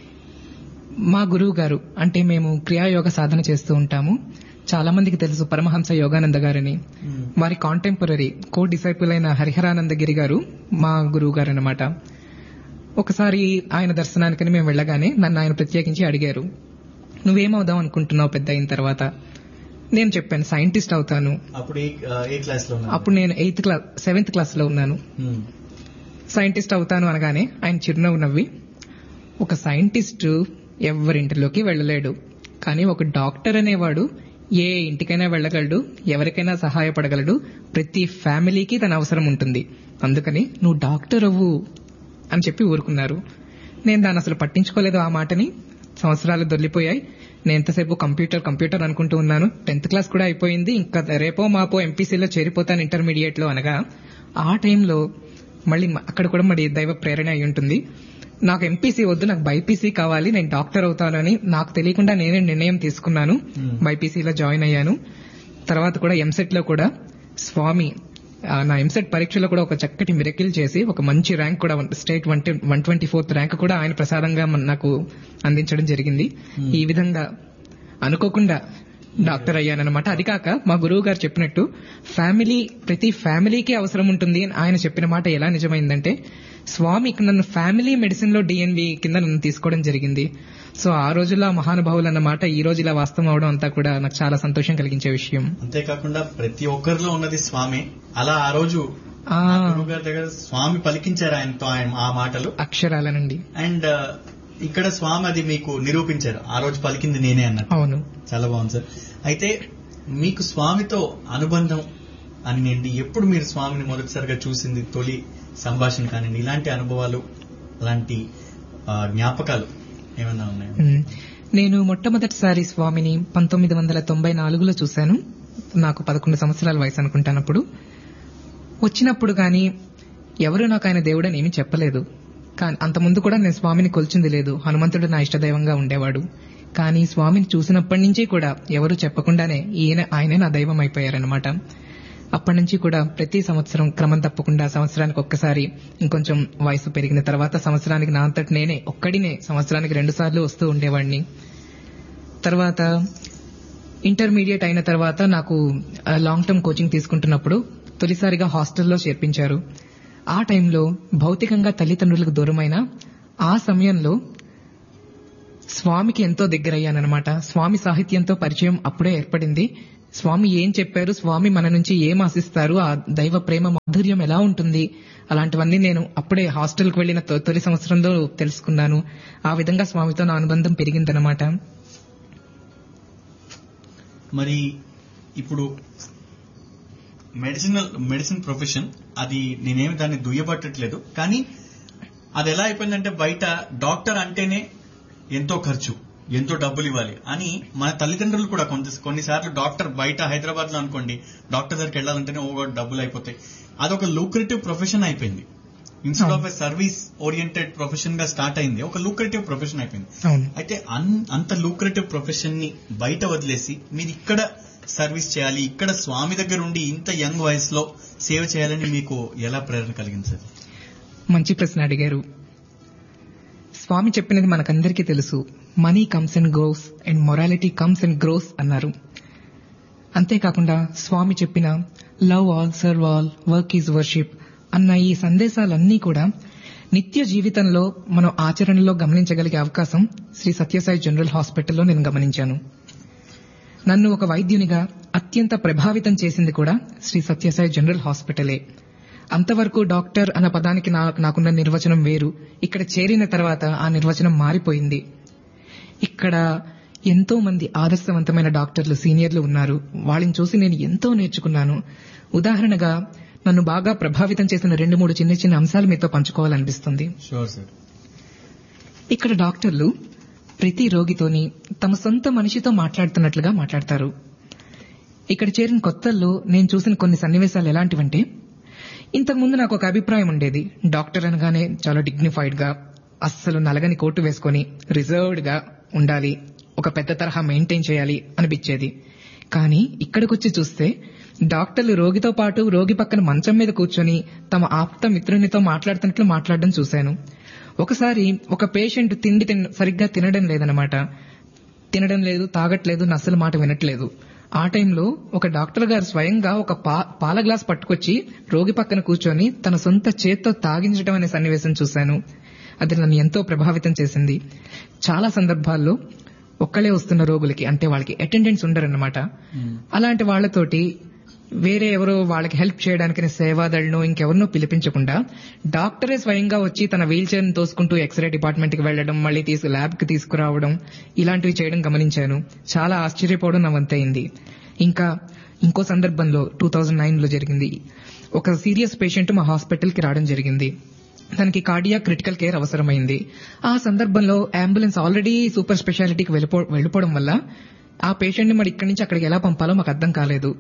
మా గురువు గారు అంటే మేము క్రియాయోగ సాధన చేస్తూ ఉంటాము చాలా మందికి తెలుసు పరమహంస యోగానంద గారని వారి కాంటెంపరీ కో డిసైపుల్ అయిన హరిహరానందగిరి గారు మా గురువు గారు అనమాట ఒకసారి ఆయన దర్శనానికని మేము వెళ్ళగానే నన్ను ఆయన ప్రత్యేకించి అడిగారు నువ్వేమవుదాం అనుకుంటున్నావు పెద్ద అయిన తర్వాత నేను చెప్పాను సైంటిస్ట్ అవుతాను అప్పుడు ఏ ఏ క్లాస్ లో ఉన్నారు? అప్పుడు నేను ఎయిత్ క్లాస్ సెవెంత్ క్లాస్ లో ఉన్నాను ఉమ్, సైంటిస్ట్ అవుతాను అనగానే ఆయన చిరునవ్వు నవ్వి ఒక సైంటిస్ట్ ఎవరింటిలోకి వెళ్ళలేడు కానీ ఒక డాక్టర్ అనేవాడు ఏ ఇంటికైనా వెళ్ళగలడు ఎవరికైనా సహాయపడగలడు ప్రతి ఫ్యామిలీకి తన అవసరం ఉంటుంది అందుకని నువ్వు డాక్టర్ అవ్వు అని చెప్పి ఊరుకున్నారు నేను దాన్ని అసలు పట్టించుకోలేదు ఆ మాటని సంవత్సరాలు దొల్లిపోయాయి నేను ఎంతసేపు కంప్యూటర్ కంప్యూటర్ అనుకుంటూ ఉన్నాను టెన్త్ క్లాస్ కూడా అయిపోయింది ఇంకా రేపో మాపో ఎంపీసీలో చేరిపోతాను ఇంటర్మీడియట్ లో అనగా ఆ టైంలో మళ్ళీ మ- అక్కడ కూడా మరి దైవ ప్రేరణ అయి ఉంటుంది నాకు ఎంపీసీ వద్దు నాకు బైపీసీ కావాలి నేను డాక్టర్ అవుతానని నాకు తెలియకుండా నేనే నిర్ణయం తీసుకున్నాను Hmm. బైపీసీలో జాయిన్ అయ్యాను తర్వాత కూడా ఎంసెట్ లో కూడా స్వామి ఆ, నా ఎంసెట్ పరీక్షలో కూడా ఒక చక్కటి మిరకిల్ చేసి ఒక మంచి ర్యాంక్ కూడా state one one twenty fourth rank కూడా ఆయన ప్రసాదంగా మన- నాకు అందించడం జరిగింది ఈ విధంగా అనుకోకుండా డాక్టర్ అయ్యానన్నమాట అది కాక మా గురువు గారు చెప్పినట్టు ఫ్యామిలీ ప్రతి ఫ్యామిలీకి అవసరం ఉంటుంది అని ఆయన చెప్పిన మాట ఎలా నిజమైందంటే స్వామి ఇక్కడ నన్ను ఫ్యామిలీ మెడిసిన్ లో డిఎన్బి కింద నన్ను తీసుకోవడం జరిగింది సో ఆ రోజుల్లో ఆ మహానుభావులు అన్నమాట ఈ రోజు ఇలా వాస్తవం అవడం అంతా కూడా నాకు చాలా సంతోషం కలిగించే విషయం అంతేకాకుండా ప్రతి ఒక్కరిలో ఉన్నది స్వామి అలా ఆ రోజు ఆ గురువు గారి దగ్గర స్వామి పలికించారు ఆయనతో ఆయన ఆ మాటలు అక్షరాలనండి అండ్ ఇక్కడ స్వామి అది మీకు నిరూపించారు ఆ రోజు పలికింది నేనే అన్నట్టు అవును చాలా బాగుంది సార్ అయితే మీకు స్వామితో అనుబంధం అని నేను ఎప్పుడు మీరు స్వామిని మొదటిసారిగా చూసింది తొలి సంభాషణ కానివ్వండి ఇలాంటి అనుభవాలు అలాంటి ఆ, జ్ఞాపకాలు ఏమైనా ఉన్నాయా మ్మ్. నేను మొట్టమొదటిసారి స్వామిని పంతొమ్మిది వందల తొంభై నాలుగులో చూశాను నాకు పదకొండు సంవత్సరాల వయసు అనుకుంటానప్పుడు వచ్చినప్పుడు కానీ ఎవరు నాకు ఆయన దేవుడని ఏమీ చెప్పలేదు కానీ అంతకుముందు కూడా నేను స్వామిని కొలిచింది లేదు హనుమంతుడు నా ఇష్టదైవంగా ఉండేవాడు కానీ స్వామిని చూసినప్పటి నుంచి కూడా ఎవరు చెప్పకుండానే ఈయన ఆయనే నా దైవం అయిపోయారనమాట అప్పటి నుంచి కూడా ప్రతి సంవత్సరం క్రమం తప్పకుండా సంవత్సరానికి ఒక్కసారి ఇంకొంచెం వయసు పెరిగిన తర్వాత సంవత్సరానికి నా అంతటి నేనే ఒక్కడినే సంవత్సరానికి రెండు సార్లు వస్తూ ఉండేవాడిని తర్వాత ఇంటర్మీడియట్ అయిన తర్వాత నాకు ఆ, లాంగ్ టర్మ్ కోచింగ్ తీసుకుంటున్నప్పుడు తొలిసారిగా హాస్టల్లో చేర్పించారు ఆ టైంలో భౌతికంగా తల్లిదండ్రులకు దూరమైన ఆ సమయంలో స్వామికి ఎంతో దగ్గరయ్యానన్నమాట స్వామి సాహిత్యంతో పరిచయం అప్పుడే ఏర్పడింది స్వామి ఏం చెప్పారు స్వామి మన నుంచి ఏం ఆశిస్తారు ఆ దైవ ప్రేమ మాధుర్యం ఎలా ఉంటుంది అలాంటివన్నీ నేను అప్పుడే హాస్టల్కి వెళ్లిన తొ- తొలి సంవత్సరంలో తెలుసుకున్నాను ఆ విధంగా స్వామితో నా అనుబంధం పెరిగిందనమాట మరి ఇప్పుడు మెడిసినల్ మెడిసిన్ ప్రొఫెషన్ అది నేనేమి దాన్ని దుయ్యబట్టట్లేదు కానీ అది ఎలా అయిపోయిందంటే బయట డాక్టర్ అంటేనే ఎంతో ఖర్చు ఎంతో డబ్బులు ఇవ్వాలి అని మన తల్లిదండ్రులు కూడా కొంత కొన్నిసార్లు డాక్టర్ బయట హైదరాబాద్ లో అనుకోండి డాక్టర్ దగ్గరికి వెళ్ళాలంటేనే ఓ డబ్బులు అయిపోతాయి అదొక లూక్రేటివ్ ప్రొఫెషన్ అయిపోయింది instead of a service oriented profession గా స్టార్ట్ అయింది ఒక లూక్రేటివ్ ప్రొఫెషన్ అయిపోయింది అవును అయితే అన్- అంత లూక్రేటివ్ ప్రొఫెషన్ ని బయట వదిలేసి మీరు ఇక్కడ సర్వీస్ చేయాలి ఇక్కడ స్వామి దగ్గర ఉండి ఇంత యంగ్ వయసులో సేవ చేయాలని మీకు ఎలా ప్రేరణ కలిగింది సార్ మంచి ప్రశ్న అడిగారు స్వామి చెప్పినది మనకందరికీ తెలుసు money comes and grows and morality comes and grows అన్నారు అంతేకాకుండా స్వామి చెప్పిన love all serve all work is worship అన్న ఈ సందేశాలన్నీ కూడా నిత్య జీవితంలో మనం ఆచరణలో గమనించగలిగే అవకాశం శ్రీ సత్యసాయి జనరల్ హాస్పిటల్లో నేను గమనించాను నన్ను ఒక వైద్యునిగా అత్యంత ప్రభావితం చేసింది కూడా శ్రీ సత్యసాయి జనరల్ హాస్పిటలే అంతవరకు డాక్టర్ అన్న పదానికి నా- నాకున్న నిర్వచనం వేరు ఇక్కడ చేరిన తర్వాత ఆ నిర్వచనం మారిపోయింది ఇక్కడ ఎంతో మంది ఆదర్శవంతమైన డాక్టర్లు సీనియర్లు ఉన్నారు వాళ్ళని చూసి నేను ఎంతో నేర్చుకున్నాను ఉదాహరణగా నన్ను బాగా ప్రభావితం చేసిన రెండు మూడు చిన్న చిన్న అంశాలు మీతో పంచుకోవాలనిపిస్తుంది షూర్ సార్ ఇక్కడ డాక్టర్లు ప్రతి రోగితోని తమ సొంత మనిషితో మాట్లాడుతున్నట్లుగా మాట్లాడతారు ఇక్కడ చేరిన కొత్తల్లో నేను చూసిన కొన్ని సన్నివేశాలు ఎలాంటివంటే ఇంతకుముందు నాకు ఒక అభిప్రాయం ఉండేది డాక్టర్ అనగానే చాలా డిగ్నిఫైడ్ గా అస్సలు నలగని కోటు వేసుకొని రిజర్వ్డ్ గా ఉండాలి ఒక పెద్ద తరహా మెయింటైన్ చేయాలి అనిపించేది కానీ ఇక్కడికొచ్చి చూస్తే డాక్టర్లు రోగితో పాటు రోగి పక్కన మంచం మీద కూర్చొని తమ ఆప్త మిత్రునితో మాట్లాడుతున్నట్లు మాట్లాడడం చూశాను ఒకసారి ఒక పేషెంట్ తిండి తిన- సరిగ్గా తినడం లేదనమాట తినడం లేదు తాగట్లేదు నస్సలు మాట వినట్లేదు ఆ టైంలో ఒక డాక్టర్ గారు స్వయంగా ఒక పా- పాల గ్లాస్ పట్టుకొచ్చి రోగి పక్కన కూర్చొని తన సొంత చేత్తో తాగించడం అనే సన్నివేశం చూశాను అది నన్ను ఎంతో ప్రభావితం చేసింది చాలా సందర్భాల్లో ఒక్కళ్ళే వస్తున్న రోగులకి అంటే వాళ్ళకి అటెండెంట్స్ ఉండరన్నమాట అలాంటి వాళ్ళతోటి వేరే ఎవరో వాళ్ళకి హెల్ప్ చేయడానికి సేవాదళ్ళను ఇంకెవరినో పిలిపించకుండా డాక్టరే స్వయంగా వచ్చి తన వీల్ చైర్ తోసుకుంటూ ఎక్స్రే డిపార్ట్మెంట్ కి వెళ్లడం మళ్ళీ తీసు ల్యాబ్ కి తీసుకురావడం ఇలాంటివి చేయడం గమనించాను చాలా ఆశ్చర్యపోవడం నా వంతైంది ఇంకా ఇంకో సందర్భంలో టూ థౌజండ్ నైన్ లో జరిగింది ఒక సీరియస్ పేషెంట్ మా హాస్పిటల్ కి రావడం జరిగింది తనకి కార్డియా క్రిటికల్ కేర్ అవసరమైంది ఆ సందర్భంలో అంబులెన్స్ ఆల్రెడీ సూపర్ స్పెషాలిటీకి వెళ్ళిపో వెళ్ళిపోవడం వల్ల ఆ పేషెంట్ ని మరి ఇక్కడి నుంచి అక్కడికి ఎలా పంపాలో మాకు అర్థం కాలేదు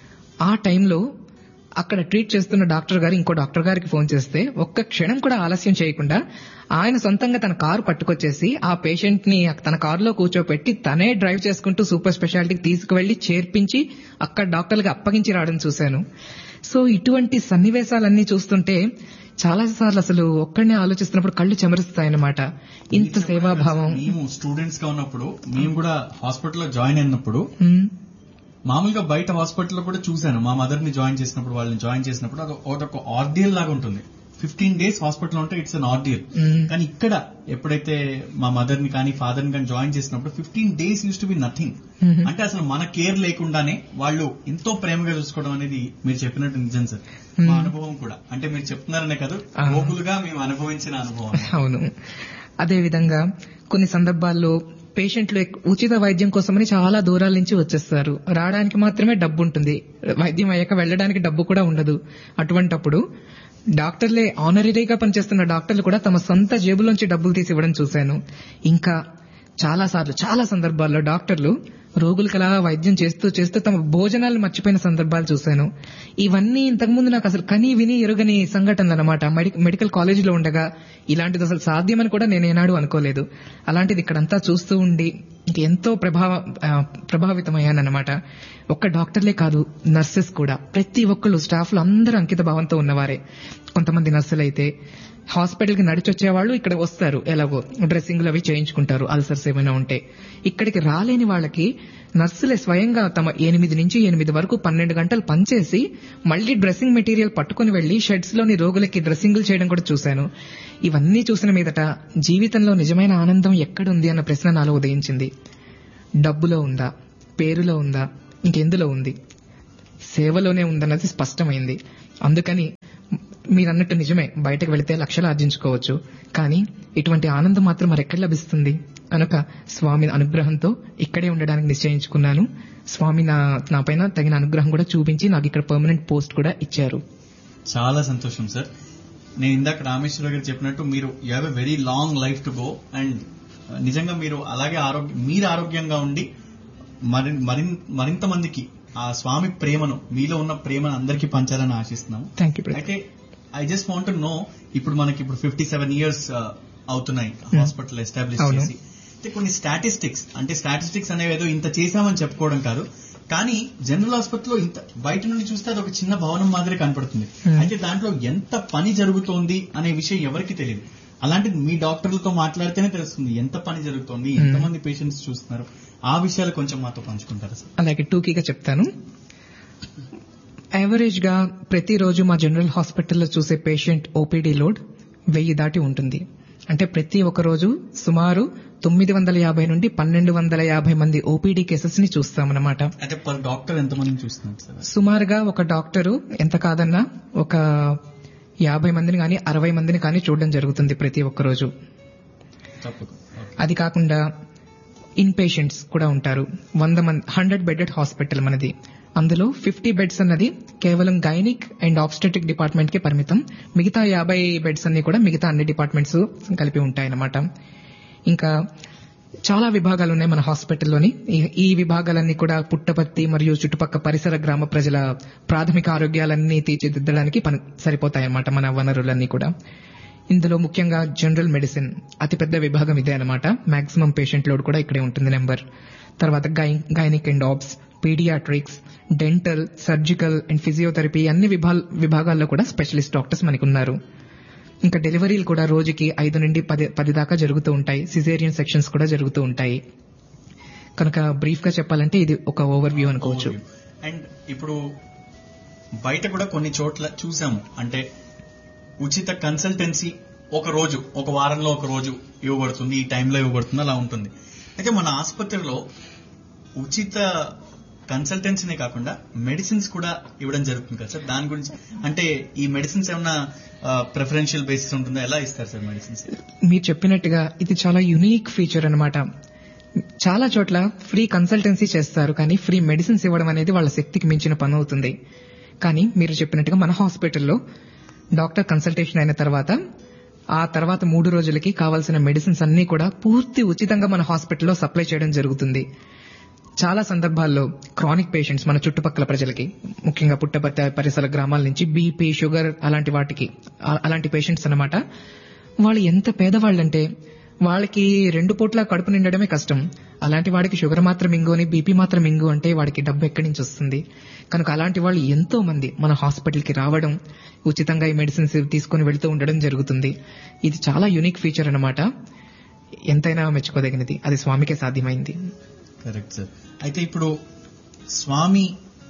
ఆ టైంలో అక్కడ ట్రీట్ చేస్తున్న డాక్టర్ గారు ఇంకో డాక్టర్ గారికి ఫోన్ చేస్తే ఒక్క క్షణం కూడా ఆలస్యం చేయకుండా ఆయన సొంతంగా తన కారు పట్టుకొచ్చేసి ఆ పేషెంట్ ని తన కారులో కూర్చోపెట్టి తనే డ్రైవ్ చేసుకుంటూ సూపర్ స్పెషాలిటీకి తీసుకువెళ్లి చేర్పించి అక్కడ డాక్టర్లకు అప్పగించి రావడం చూశాను సో ఇటువంటి సన్నివేశాలన్నీ చూస్తుంటే చాలా సార్లు అసలు ఒక్కడనే ఆలోచిస్తున్నప్పుడు కళ్ళు చెమరుస్తాయన్నమాట ఇంత సేవాభావం మేము స్టూడెంట్స్ గా ఉన్నప్పుడు మేము కూడా హాస్పిటల్లో జాయిన్ అయినప్పుడు ఉమ్, మామూలుగా బయట హాస్పిటల్లో కూడా చూశాను మా మదర్ ని జాయిన్ చేసినప్పుడు వాళ్ళని జాయిన్ చేసినప్పుడు అది ఒక ఆర్డియల్ లాగా ఉంటుంది ఫిఫ్టీన్ డేస్ హాస్పిటల్ ఉంటే ఇట్స్ అన్ ఆర్డియల్ ఉమ్, కానీ ఇక్కడ ఎప్పుడైతే మా మదర్ ని కానీ ఫాదర్ ని కానీ జాయిన్ చేసినప్పుడు fifteen days used to be nothing um. అంటే అసలు మన కేర్ లేకుండానే వాళ్ళు ఎంతో ప్రేమగా చూసుకోవడం అనేది మీరు చెప్పినట్టు నిజం సార్ మా అనుభవం కూడా అంటే మీరు చెప్తున్నారనే కాదు ఆ. రోగులుగా మేము అనుభవించిన అనుభవం అవును అదే విధంగా కొన్ని సందర్భాల్లో పేషెంట్లు ఎక్- ఉచిత వైద్యం కోసమని చాలా దూరాల నుంచి వచ్చేస్తారు రావడానికి మాత్రమే డబ్బు ఉంటుంది వైద్యం అయ్యాక వెళ్ళడానికి డబ్బు కూడా ఉండదు అటువంటప్పుడు డాక్టర్లే ఆనరీగా పనిచేస్తున్న డాక్టర్లు కూడా తమ సొంత జేబులోంచి డబ్బులు తీసి ఇవ్వడం చూశాను ఇంకా చాలా సార్లు చాలా సందర్భాల్లో డాక్టర్లు రోగులకు అలా వైద్యం చేస్తూ చేస్తూ తమ భోజనాలు మర్చిపోయిన సందర్భాలు చూశాను ఇవన్నీ ఇంతకుముందు నాకు అసలు కని విని ఎరుగని సంఘటనలు అనమాట మెడికల్ కాలేజీలో ఉండగా ఇలాంటిది అసలు సాధ్యమని కూడా నేను ఏనాడు అనుకోలేదు అలాంటిది ఇక్కడంతా చూస్తూ ఉండి ఇంక ఎంతో ప్రభావ ఆ, ప్రభావితమయ్యానన్నమాట ఒక్క డాక్టర్లే కాదు నర్సెస్ కూడా ప్రతి ఒక్కళ్ళు స్టాఫ్లు అందరూ అంకిత భావంతో ఉన్నవారే కొంతమంది నర్సులు అయితే హాస్పిటల్ కి నడిచొచ్చే వాళ్ళు ఇక్కడ వస్తారు ఎలాగో డ్రెస్సింగ్లు అవి చేయించుకుంటారు అల్సర్స్ ఏమైనా ఉంటే ఇక్కడికి రాలేని వాళ్ళకి నర్సులే స్వయంగా తమ ఎనిమిది నుంచి ఎనిమిది వరకు పన్నెండు గంటలు పనిచేసి మళ్ళీ డ్రెస్సింగ్ మెటీరియల్ పట్టుకుని వెళ్లి షెడ్స్ లోని రోగులకి డ్రెస్సింగ్లు చేయడం కూడా చూశాను ఇవన్నీ చూసిన మీదట జీవితంలో నిజమైన ఆనందం ఎక్కడుంది అన్న ప్రశ్న నాలో ఉదయించింది డబ్బులో ఉందా పేరులో ఉందా ఇంకెందులో ఉంది సేవలోనే ఉందన్నది స్పష్టమైంది అందుకని మీరన్నట్టు నిజమే బయటకు వెళితే లక్షలు ఆర్జించుకోవచ్చు కానీ ఇటువంటి ఆనందం మాత్రం మరెక్కడ లభిస్తుంది కనుక స్వామి అనుగ్రహంతో ఇక్కడే ఉండడానికి నిశ్చయించుకున్నాను స్వామి నా నా పైన తగిన అనుగ్రహం కూడా చూపించి నాకు ఇక్కడ పర్మనెంట్ పోస్ట్ కూడా ఇచ్చారు చాలా సంతోషం సార్ నేను ఇందాక రామేశ్వర గారు చెప్పినట్టు మీరు you have a very long life to go and నిజంగా మీరు అలాగే ఆరోగ్య మీరు ఆరోగ్యంగా ఉండి మరి మరిన్- మరింత మందికి ఆ స్వామి ప్రేమను మీలో ఉన్న ప్రేమను అందరికీ పంచాలని ఆశిస్తున్నాము థ్యాంక్ యూ అయితే ఐ జస్ట్ వాంట్ నో ఇప్పుడు మనకి ఇప్పుడు ఫిఫ్టీ సెవెన్ ఇయర్స్ అవుతున్నాయి హాస్పిటల్ ఎస్టాబ్లిష్ అవును. చేసి అయితే కొన్ని స్టాటిస్టిక్స్ అంటే స్టాటిస్టిక్స్ అనేవి ఏదో ఇంత చేశామని చెప్పుకోవడం కాదు కానీ జనరల్ హాస్పిటల్లో ఇంత బయట నుండి చూస్తే అది ఒక చిన్న భవనం మాదిరి కనపడుతుంది Hmm. అయితే దాంట్లో ఎంత పని జరుగుతోంది అనే విషయం ఎవరికి తెలియదు అలాంటిది మీ డాక్టర్లతో మాట్లాడితేనే తెలుస్తుంది ఎంత పని జరుగుతోంది Hmm. ఎంతమంది పేషెంట్స్ చూస్తున్నారు ఆ విషయాలు కొంచెం మాతో పంచుకుంటారా సార్ అలాగే టూకీగా చెప్తాను యావరేజ్ గా ప్రతిరోజు మా జనరల్ హాస్పిటల్లో చూసే పేషెంట్ ఓపీడీ లోడ్ వెయ్యి దాటి ఉంటుంది అంటే ప్రతి ఒక్క రోజు సుమారు తొమ్మిది వందల యాభై నుండి పన్నెండు వందల యాభై మంది ఓపీడీ కేసెస్ ని చూస్తామన్నమాట అయితే పర్ డాక్టర్ ఎంతమందిని చూస్తున్నారు సార్ సుమారుగా ఒక డాక్టరు ఎంత కాదన్నా ఒక యాభై మందిని కానీ అరవై మందిని కానీ చూడడం జరుగుతుంది ప్రతి ఒక్క రోజు తప్పకుండా అది కాకుండా ఇన్ పేషెంట్స్ కూడా ఉంటారు వంద మంది హండ్రెడ్ బెడెడ్ హాస్పిటల్ మనది అందులో ఫిఫ్టీ బెడ్స్ అన్నది కేవలం గైనిక్ అండ్ ఆబ్స్టెటిక్ డిపార్ట్మెంట్ కి పరిమితం మిగతా యాభై బెడ్స్ అన్ని కూడా మిగతా అన్ని డిపార్ట్మెంట్స్ కలిపి ఉంటాయన్నమాట ఇంకా చాలా విభాగాలు ఉన్నాయి మన హాస్పిటల్లోని ఈ- ఈ విభాగాలన్నీ కూడా పుట్టపర్తి మరియు చుట్టుపక్కల పరిసర గ్రామ ప్రజల ప్రాథమిక ఆరోగ్యాలన్నీ తీర్చిదిద్దడానికి పని సరిపోతాయన్నమాట మన వనరులన్నీ కూడా ఇందులో ముఖ్యంగా జనరల్ మెడిసిన్ అతిపెద్ద విభాగం ఇదే అనమాట మాక్సిమం పేషెంట్ లోడ్ కూడా ఇక్కడే ఉంటుంది నెంబర్ తర్వాత gynaec and obs paediatrics dental surgical and physiotherapy అన్ని విభా- విభాగాల్లో కూడా స్పెషలిస్ట్ డాక్టర్స్ మనకు ఉన్నారు ఇంకా డెలివరీలు కూడా రోజుకి ఐదు నుండి పది పది దాకా జరుగుతూ ఉంటాయి సిజేరియన్ సెక్షన్స్ కూడా జరుగుతూ ఉంటాయి కనుక బ్రీఫ్ గా చెప్పాలంటే ఇది ఒక ఓవర్ వ్యూ అనుకోవచ్చు అండ్ ఇప్పుడు బయట కూడా కొన్ని చోట్ల చూసాము అంటే ఉచిత కన్సల్టెన్సీ ఒక రోజు ఒక వారంలో ఒక రోజు ఇవ్వబడుతుంది ఈ టైంలో ఇవ్వబడుతుంది అలా ఉంటుంది అయితే మన ఆసుపత్రిలో ఉచిత కన్సల్టెన్సీనే కాకుండా మెడిసిన్స్ కూడా ఇవ్వడం జరుగుతుంది కదా సార్ దాని గురించి అంటే ఈ మెడిసిన్స్ ఏమన్నా ప్రిఫరెన్షియల్ బేసిస్ ఉంటుందా ఎలా ఇస్తారు సార్ మెడిసిన్స్ మీరు చెప్పినట్టుగా ఇది చాలా యునీక్ ఫీచర్ అన్నమాట చాలా చోట్ల ఫ్రీ కన్సల్టెన్సీ చేస్తారు కానీ ఫ్రీ మెడిసిన్స్ ఇవ్వడం అనేది వాళ్ళ శక్తికి మించిన పని అవుతుంది కానీ మీరు చెప్పినట్టుగా మన హాస్పిటల్లో డాక్టర్ కన్సల్టేషన్ అయిన తర్వాత ఆ తర్వాత మూడు రోజులకి కావాల్సిన మెడిసిన్స్ అన్ని కూడా పూర్తి ఉచితంగా మన హాస్పిటల్లో సప్లై చేయడం జరుగుతుంది చాలా సందర్భాల్లో క్రానిక్ పేషెంట్స్ మన చుట్టుపక్కల ప్రజలకి ముఖ్యంగా పుట్టపర్తి పరిసర గ్రామాల నుంచి బీపీ షుగర్ అలాంటి వాటికి ఆ- అలాంటి పేషెంట్స్ అన్నమాట వాళ్ళు ఎంత పేదవాళ్ళంటే వాళ్ళకి రెండు పూట్ల కడుపు నిండడమే కష్టం అలాంటి వాడికి షుగర్ మాత్రం ఇంగు అని బీపీ మాత్రం ఇంగు అంటే వాడికి డబ్బు ఎక్కడి నుంచి వస్తుంది కనుక అలాంటి వాళ్ళు ఎంతో మంది మన హాస్పిటల్ కి రావడం ఉచితంగా ఈ మెడిసిన్స్ తీసుకుని వెళ్తూ ఉండడం జరుగుతుంది ఇది చాలా యునిక్ ఫీచర్ అన్నమాట ఎంతైనా మెచ్చుకోదగినది అది స్వామికే సాధ్యమైంది కరెక్ట్ సార్ అయితే ఇప్పుడు స్వామి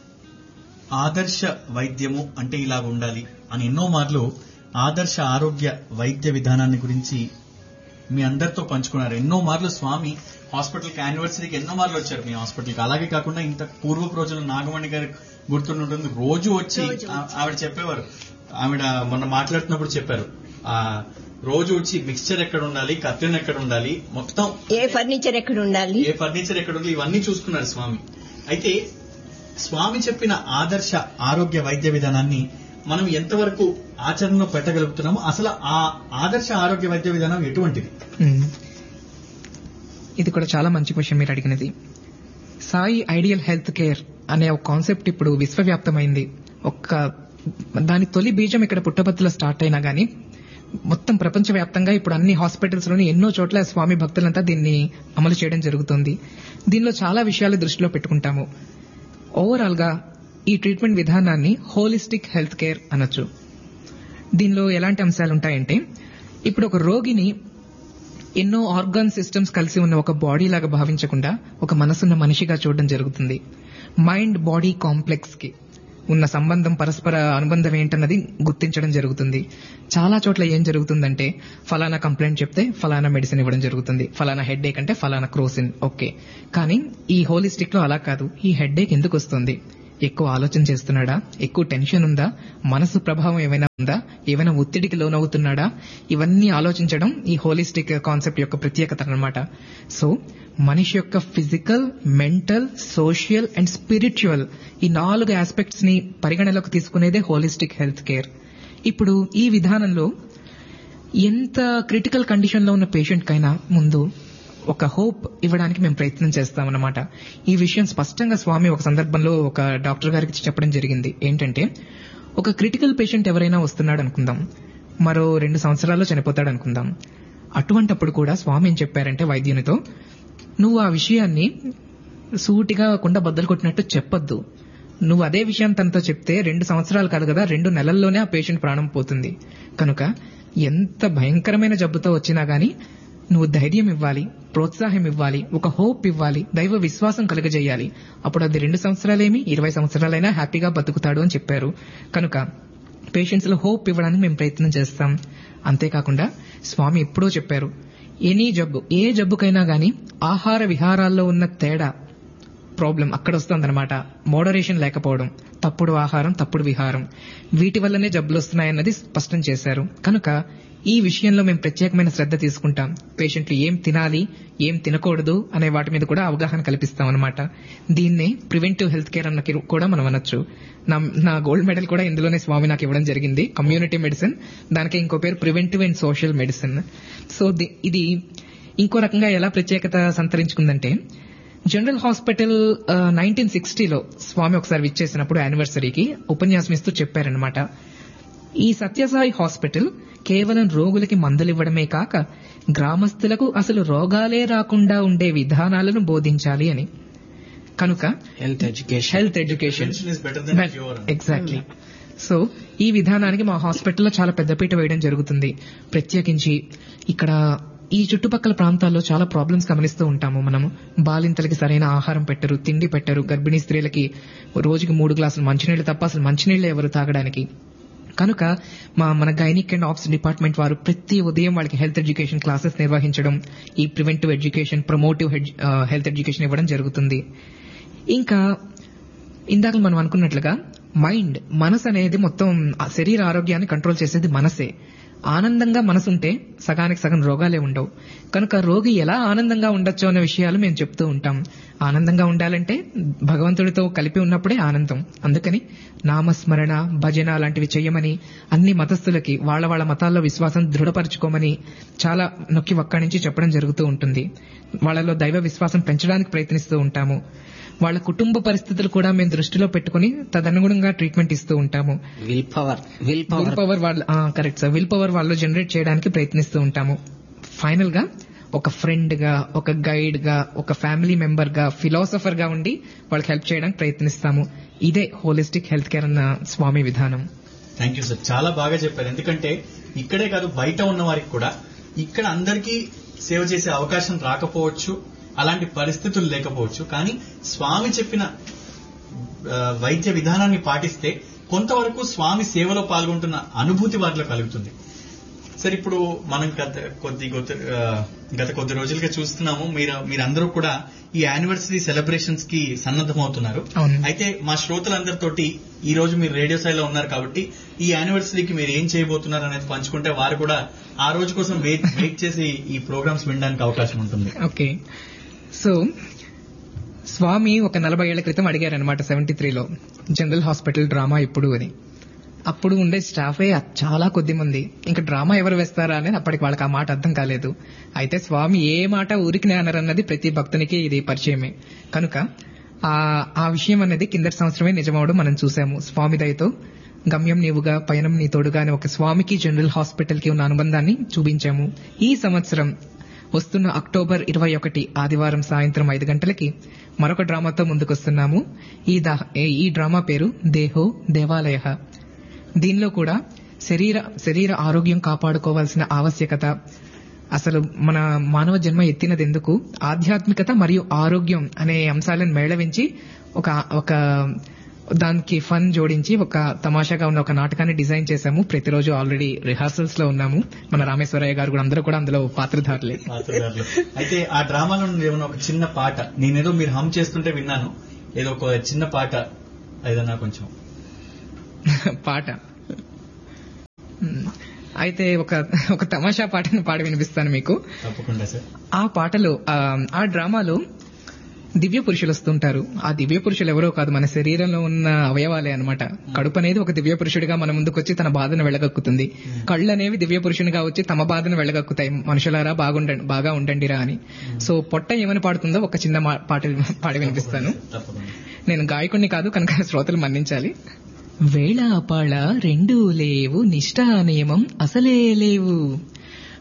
ఆదర్శ వైద్యము అంటే ఇలాగ ఉండాలి అని ఎన్నో మార్లు ఆదర్శ ఆరోగ్య వైద్య విధానాన్ని గురించి మీ అందరితో పంచుకున్నారు ఎన్నో మార్లు స్వామి హాస్పిటల్కి యానివర్సరీకి ఎన్నో మార్లు వచ్చారు మీ హాస్పిటల్కి అలాగే కాకుండా ఇంత పూర్వపు రోజులు నాగమణి గారు గుర్తుంటుంది రోజు వచ్చి రోజు ఆ- ఆవిడ చెప్పేవారు ఆవిడ మొన్న మాట్లాడుతున్నప్పుడు చెప్పారు ఆ రోజు వచ్చి మిక్స్చర్ ఎక్కడ ఉండాలి కర్టెన్ ఎక్కడ ఉండాలి మొత్తం ఏ ఫర్నిచర్ ఎక్కడ ఉండాలి ఏ ఫర్నిచర్ ఎక్కడ ఉంది ఇవన్నీ చూసుకున్నారు స్వామి అయితే స్వామి చెప్పిన ఆదర్శ ఆరోగ్య వైద్య విధానాన్ని మనం ఎంతవరకు ఆచరణలో పెట్టగలుగుతున్నామో అసలు ఆ ఆదర్శ ఆరోగ్య వైద్య విధానం ఎటువంటిది మ్మ్. ఇది కూడా చాలా మంచి క్వశ్చన్ మీరు అడిగినది సాయి ఐడియల్ హెల్త్ కేర్ అనే ఒక కాన్సెప్ట్ ఇప్పుడు విశ్వవ్యాప్తమైంది ఒక్క దాని తొలి బీజం ఇక్కడ పుట్టపర్తిలో స్టార్ట్ అయినా గానీ మొత్తం ప్రపంచవ్యాప్తంగా ఇప్పుడు అన్ని హాస్పిటల్స్ లోని ఎన్నో చోట్ల స్వామి భక్తులంతా దీన్ని అమలు చేయడం జరుగుతుంది దీనిలో చాలా విషయాలు దృష్టిలో పెట్టుకుంటాము ఓవరాల్ గా ఈ ట్రీట్మెంట్ విధానాన్ని హోలిస్టిక్ హెల్త్ కేర్ అనొచ్చు దీనిలో ఎలాంటి అంశాలు ఉంటాయంటే ఇప్పుడు ఒక రోగిని ఎన్నో ఆర్గాన్ సిస్టమ్స్ కలిసి ఉన్న ఒక బాడీ లాగా భావించకుండా ఒక మనసున్న మనిషిగా చూడడం జరుగుతుంది మైండ్ బాడీ కాంప్లెక్స్ కి ఉన్న సంబంధం పరస్పర అనుబంధం ఏంటన్నది గుర్తించడం జరుగుతుంది చాలా చోట్ల ఏం జరుగుతుందంటే ఫలానా కంప్లైంట్ చెప్తే ఫలానా మెడిసిన్ ఇవ్వడం జరుగుతుంది ఫలానా హెడ్ ఏక్ అంటే ఫలానా క్రోసిన్ ఓకే కానీ ఈ హోలిస్టిక్ లో అలా కాదు ఈ హెడ్ ఏక్ ఎందుకు వస్తుంది ఎక్కువ ఆలోచన చేస్తున్నాడా ఎక్కువ టెన్షన్ ఉందా మనసు ప్రభావం ఏమైనా ఉందా ఏమైనా ఒత్తిడికి లోనవుతున్నాడా ఇవన్నీ ఆలోచించడం ఈ హోలిస్టిక్ కాన్సెప్ట్ యొక్క ప్రత్యేకత అన్నమాట సో మనిషి యొక్క physical mental social and spiritual ఈ నాలుగు ఆస్పెక్ట్స్ ని పరిగణలోకి తీసుకునేదే హోలిస్టిక్ హెల్త్ కేర్ ఇప్పుడు ఈ విధానంలో ఎంత క్రిటికల్ కండిషన్ లో ఉన్న పేషెంట్ కైనా ముందు ఒక హోప్ ఇవ్వడానికి మేము ప్రయత్నం చేస్తామన్నమాట ఈ విషయం స్పష్టంగా స్వామి ఒక సందర్భంలో ఒక డాక్టర్ గారికి చెప్పడం జరిగింది ఏంటంటే ఒక క్రిటికల్ పేషెంట్ ఎవరైనా వస్తున్నాడు అనుకుందాం మరో రెండు సంవత్సరాల్లో చనిపోతాడు అనుకుందాం అటువంటప్పుడు కూడా స్వామి ఏం చెప్పారంటే వైద్యునితో నువ్వు ఆ విషయాన్ని సూటిగా కుండ బద్దలు కొట్టినట్టు చెప్పొద్దు నువ్వు అదే విషయం తనతో చెప్తే రెండు సంవత్సరాలు కాదు కదా రెండు నెలల్లోనే ఆ పేషెంట్ ప్రాణం పోతుంది కనుక ఎంత భయంకరమైన జబ్బుతో వచ్చినా గానీ నువ్వు ధైర్యం ఇవ్వాలి ప్రోత్సాహం ఇవ్వాలి ఒక హోప్ ఇవ్వాలి దైవ విశ్వాసం కలుగజేయాలి అప్పుడు అది రెండు సంవత్సరాలేమి ఇరవై సంవత్సరాలైనా హ్యాపీగా బతుకుతాడు అని చెప్పారు కనుక పేషెంట్స్ లో హోప్ ఇవ్వడానికి మేము ప్రయత్నం చేస్తాం అంతేకాకుండా స్వామి ఎప్పుడో చెప్పారు ఎనీ జబ్బు ఏ జబ్బుకైనా గానీ ఆహార విహారాల్లో ఉన్న తేడా ప్రాబ్లం అక్కడ వస్తుందన్నమాట మోడరేషన్ లేకపోవడం తప్పుడు ఆహారం తప్పుడు విహారం వీటి వల్లనే జబ్బులు వస్తున్నాయన్నది స్పష్టం చేశారు కనుక ఈ విషయంలో మేము ప్రత్యేకమైన శ్రద్ధ తీసుకుంటాం పేషెంట్లు ఏం తినాలి ఏం తినకూడదు అనే వాటి మీద కూడా అవగాహన కల్పిస్తాం అనమాట దీన్నే ప్రివెంటివ్ హెల్త్ కేర్ అన్న కూడా మనం అనొచ్చు నా నా గోల్డ్ మెడల్ కూడా ఇందులోనే స్వామి నాకు ఇవ్వడం జరిగింది కమ్యూనిటీ మెడిసిన్ దానికి ఇంకో పేరు preventive and social medicine so the- ఇది ఇంకో రకంగా ఎలా ప్రత్యేకత సంతరించుకుందంటే జనరల్ హాస్పిటల్ నైన్టీన్ సిక్స్టీలో స్వామి ఒకసారి విచ్చేసినప్పుడు యానివర్సరీకి ఉపన్యాసం ఇస్తూ చెప్పారనమాట ఈ సత్యసాయి హాస్పిటల్ కేవలం రోగులకి మందులివ్వడమే కాక గ్రామస్తులకు అసలు రోగాలే రాకుండా ఉండే విధానాలను బోధించాలి అని కనుక health education health education Prevention is better than cure. Exactly so ఈ విధానానికి మా హాస్పిటల్లో చాలా పెద్దపీట వేయడం జరుగుతుంది ప్రత్యేకించి ఇక్కడ ఈ చుట్టుపక్కల ప్రాంతాల్లో చాలా ప్రాబ్లమ్స్ గమనిస్తూ ఉంటాము మనము బాలింతలకి సరైన ఆహారం పెట్టరు తిండి పెట్టరు గర్భిణీ స్త్రీలకి రోజుకి మూడు గ్లాసులు మంచినీళ్ళు తప్ప అసలు మంచినీళ్ళు ఎవరు తాగడానికి కనుక మా మన గైనిక్ అండ్ ఆప్స్ డిపార్ట్మెంట్ వారు ప్రతి ఉదయం వాళ్ళకి హెల్త్ ఎడ్యుకేషన్ క్లాసెస్ నిర్వహించడం ఈ preventive education promotive health education ఇవ్వడం జరుగుతుంది ఇంకా ఇందాక మనం అనుకున్నట్లుగా మైండ్ మనసు అనేది మొత్తం ఆ శరీర ఆరోగ్యాన్ని కంట్రోల్ చేసేది మనసే ఆనందంగా మనసుంటే సగానికి సగం రోగాలే ఉండవు కనుక రోగి ఎలా ఆనందంగా ఉండొచ్చు అనే విషయాలు మేము చెప్తూ ఉంటాం ఆనందంగా ఉండాలంటే భగవంతుడితో కలిపి ఉన్నప్పుడే ఆనందం అందుకని నామస్మరణ భజన లాంటివి చెయ్యమని అన్ని మతస్థులకి వాళ్ళ వాళ్ళ మతాల్లో విశ్వాసం దృఢపరచుకోమని చాలా నొక్కి ఒక్కడి చెప్పడం జరుగుతూ ఉంటుంది వాళ్ళలో దైవ విశ్వాసం పెంచడానికి ప్రయత్నిస్తూ ఉంటాము వాళ్ళ కుటుంబ పరిస్థితులు కూడా మేము దృష్టిలో పెట్టుకుని తదనుగుణంగా ట్రీట్మెంట్ ఇస్తూ ఉంటాము will power will will power power వాళ్ళు కరెక్ట్ సార్ విల్ పవర్ వాళ్ళు జనరేట్ చేయడానికి ప్రయత్నిస్తూ ఉంటాము ఫైనల్ గా ఒక ఫ్రెండ్ గా ఒక గైడ్ గా ఒక ఫ్యామిలీ మెంబర్ గా ఫిలాసఫర్ గా ఉండి వాళ్ళకి హెల్ప్ చేయడానికి ప్రయత్నిస్తాము ఇదే హోలిస్టిక్ హెల్త్ కేర్ అన్న స్వామి విధానం థ్యాంక్ యూ సార్ చాలా బాగా చెప్పారు ఎందుకంటే ఇక్కడే కాదు బయట ఉన్న వారికి కూడా ఇక్కడ అందరికీ సేవ చేసే అవకాశం రాకపోవచ్చు అలాంటి పరిస్థితులు లేకపోవచ్చు కానీ స్వామి చెప్పిన ఆ, వైద్య విధానాన్ని పాటిస్తే కొంతవరకు స్వామి సేవలో పాల్గొంటున్న అనుభూతి వారిలో కలుగుతుంది సార్ ఇప్పుడు మనం గత కొద్ది గత ఆ, గత కొద్ది రోజులుగా చూస్తున్నాము మీరు మీరందరూ కూడా ఈ యానివర్సరీ సెలబ్రేషన్స్ కి సన్నద్ధమవుతున్నారు అవును. అయితే మా శ్రోతలందరితోటి ఈ రోజు మీరు రేడియో స్థాయిలో ఉన్నారు కాబట్టి ఈ యానివర్సరీకి మీరు ఏం చేయబోతున్నారు అనేది పంచుకుంటే వారు కూడా ఆ రోజు కోసం వెయిట్ వెయిట్ చేసి ఈ ప్రోగ్రామ్స్ వినడానికి అవకాశం ఉంటుంది ఓకే సో స్వామి ఒక నలభై ఏళ్ల క్రితం అడిగారనమాట సెవెంటీ త్రీలో జనరల్ హాస్పిటల్ డ్రామా ఎప్పుడు అని అప్పుడు ఉండే స్టాఫే చాలా కొద్ది మంది ఇంకా డ్రామా ఎవరు వేస్తారా అనేది అప్పటికి వాళ్ళకి ఆ మాట అర్థం కాలేదు అయితే స్వామి ఏ మాట ఊరికి అన్నది ప్రతి భక్తునికి ఇది పరిచయమే కనుక ఆ ఆ విషయం అనేది కిందటి సంవత్సరమే నిజమవడం మనం చూసాము స్వామి దయతో గమ్యం నీవుగా పయనం నీ తోడుగా అని ఒక స్వామికి జనరల్ హాస్పిటల్ కి ఉన్న అనుబంధాన్ని చూపించాము ఈ సంవత్సరం వస్తున్న అక్టోబర్ ఇరవై ఒకటి ఆదివారం సాయంత్రం ఐదు గంటలకి మరొక డ్రామాతో ముందుకొస్తున్నాము ఈ దా- ఈ డ్రామా పేరు దేహో దేవాలయ దీనిలో కూడా శరీర శరీర ఆరోగ్యం కాపాడుకోవాల్సిన ఆవశ్యకత అసలు మన మానవ జన్మ ఎత్తినది ఎందుకు ఆధ్యాత్మికత మరియు ఆరోగ్యం అనే అంశాలను మేళవించి ఒక ఒక దానికి ఫన్ జోడించి ఒక తమాషాగా ఉన్న ఒక నాటకాన్ని డిజైన్ చేశాము ప్రతిరోజు ఆల్రెడీ రిహార్సల్స్ లో ఉన్నాము మన రామేశ్వరయ్య గారు కూడా అందరూ కూడా అందులో పాత్రధారులే పాత్రధారులు. అయితే ఆ డ్రామాలో నుండి ఏమైనా ఒక చిన్న పాట నేనేదో మీరు హమ్ చేస్తుంటే విన్నాను ఏదో ఒక చిన్న పాట ఏదన్నా కొంచెం పాట మ్, అయితే ఒక ఒక తమాషా పాటను పాడి వినిపిస్తాను మీకు తప్పకుండా సార్ ఆ పాటలో ఆ, ఆ డ్రామాలో దివ్య పురుషులు వస్తుంటారు ఆ దివ్య పురుషులు ఎవరో కాదు మన శరీరంలో ఉన్న అవయవాలే అన్నమాట కడుపు అనేది ఒక దివ్య పురుషుడిగా మన ముందుకు వచ్చి తన బాధను వెళ్ళగక్కుతుంది కళ్ళు అనేవి దివ్య పురుషునిగా వచ్చి తమ బాధను వెళ్ళగక్కుతాయి మనుషులారా బాగుండండి బాగా ఉండండిరా అని సో పొట్ట ఏమని పాడుతుందో ఒక చిన్న మా- పాట పాడి వినిపిస్తాను తప్పకుండా నేను గాయకుడిని కాదు కనుక శ్రోతలు మన్నించాలి వేళాపాళ రెండూ లేవు నిష్ఠా నియమం అసలే లేవు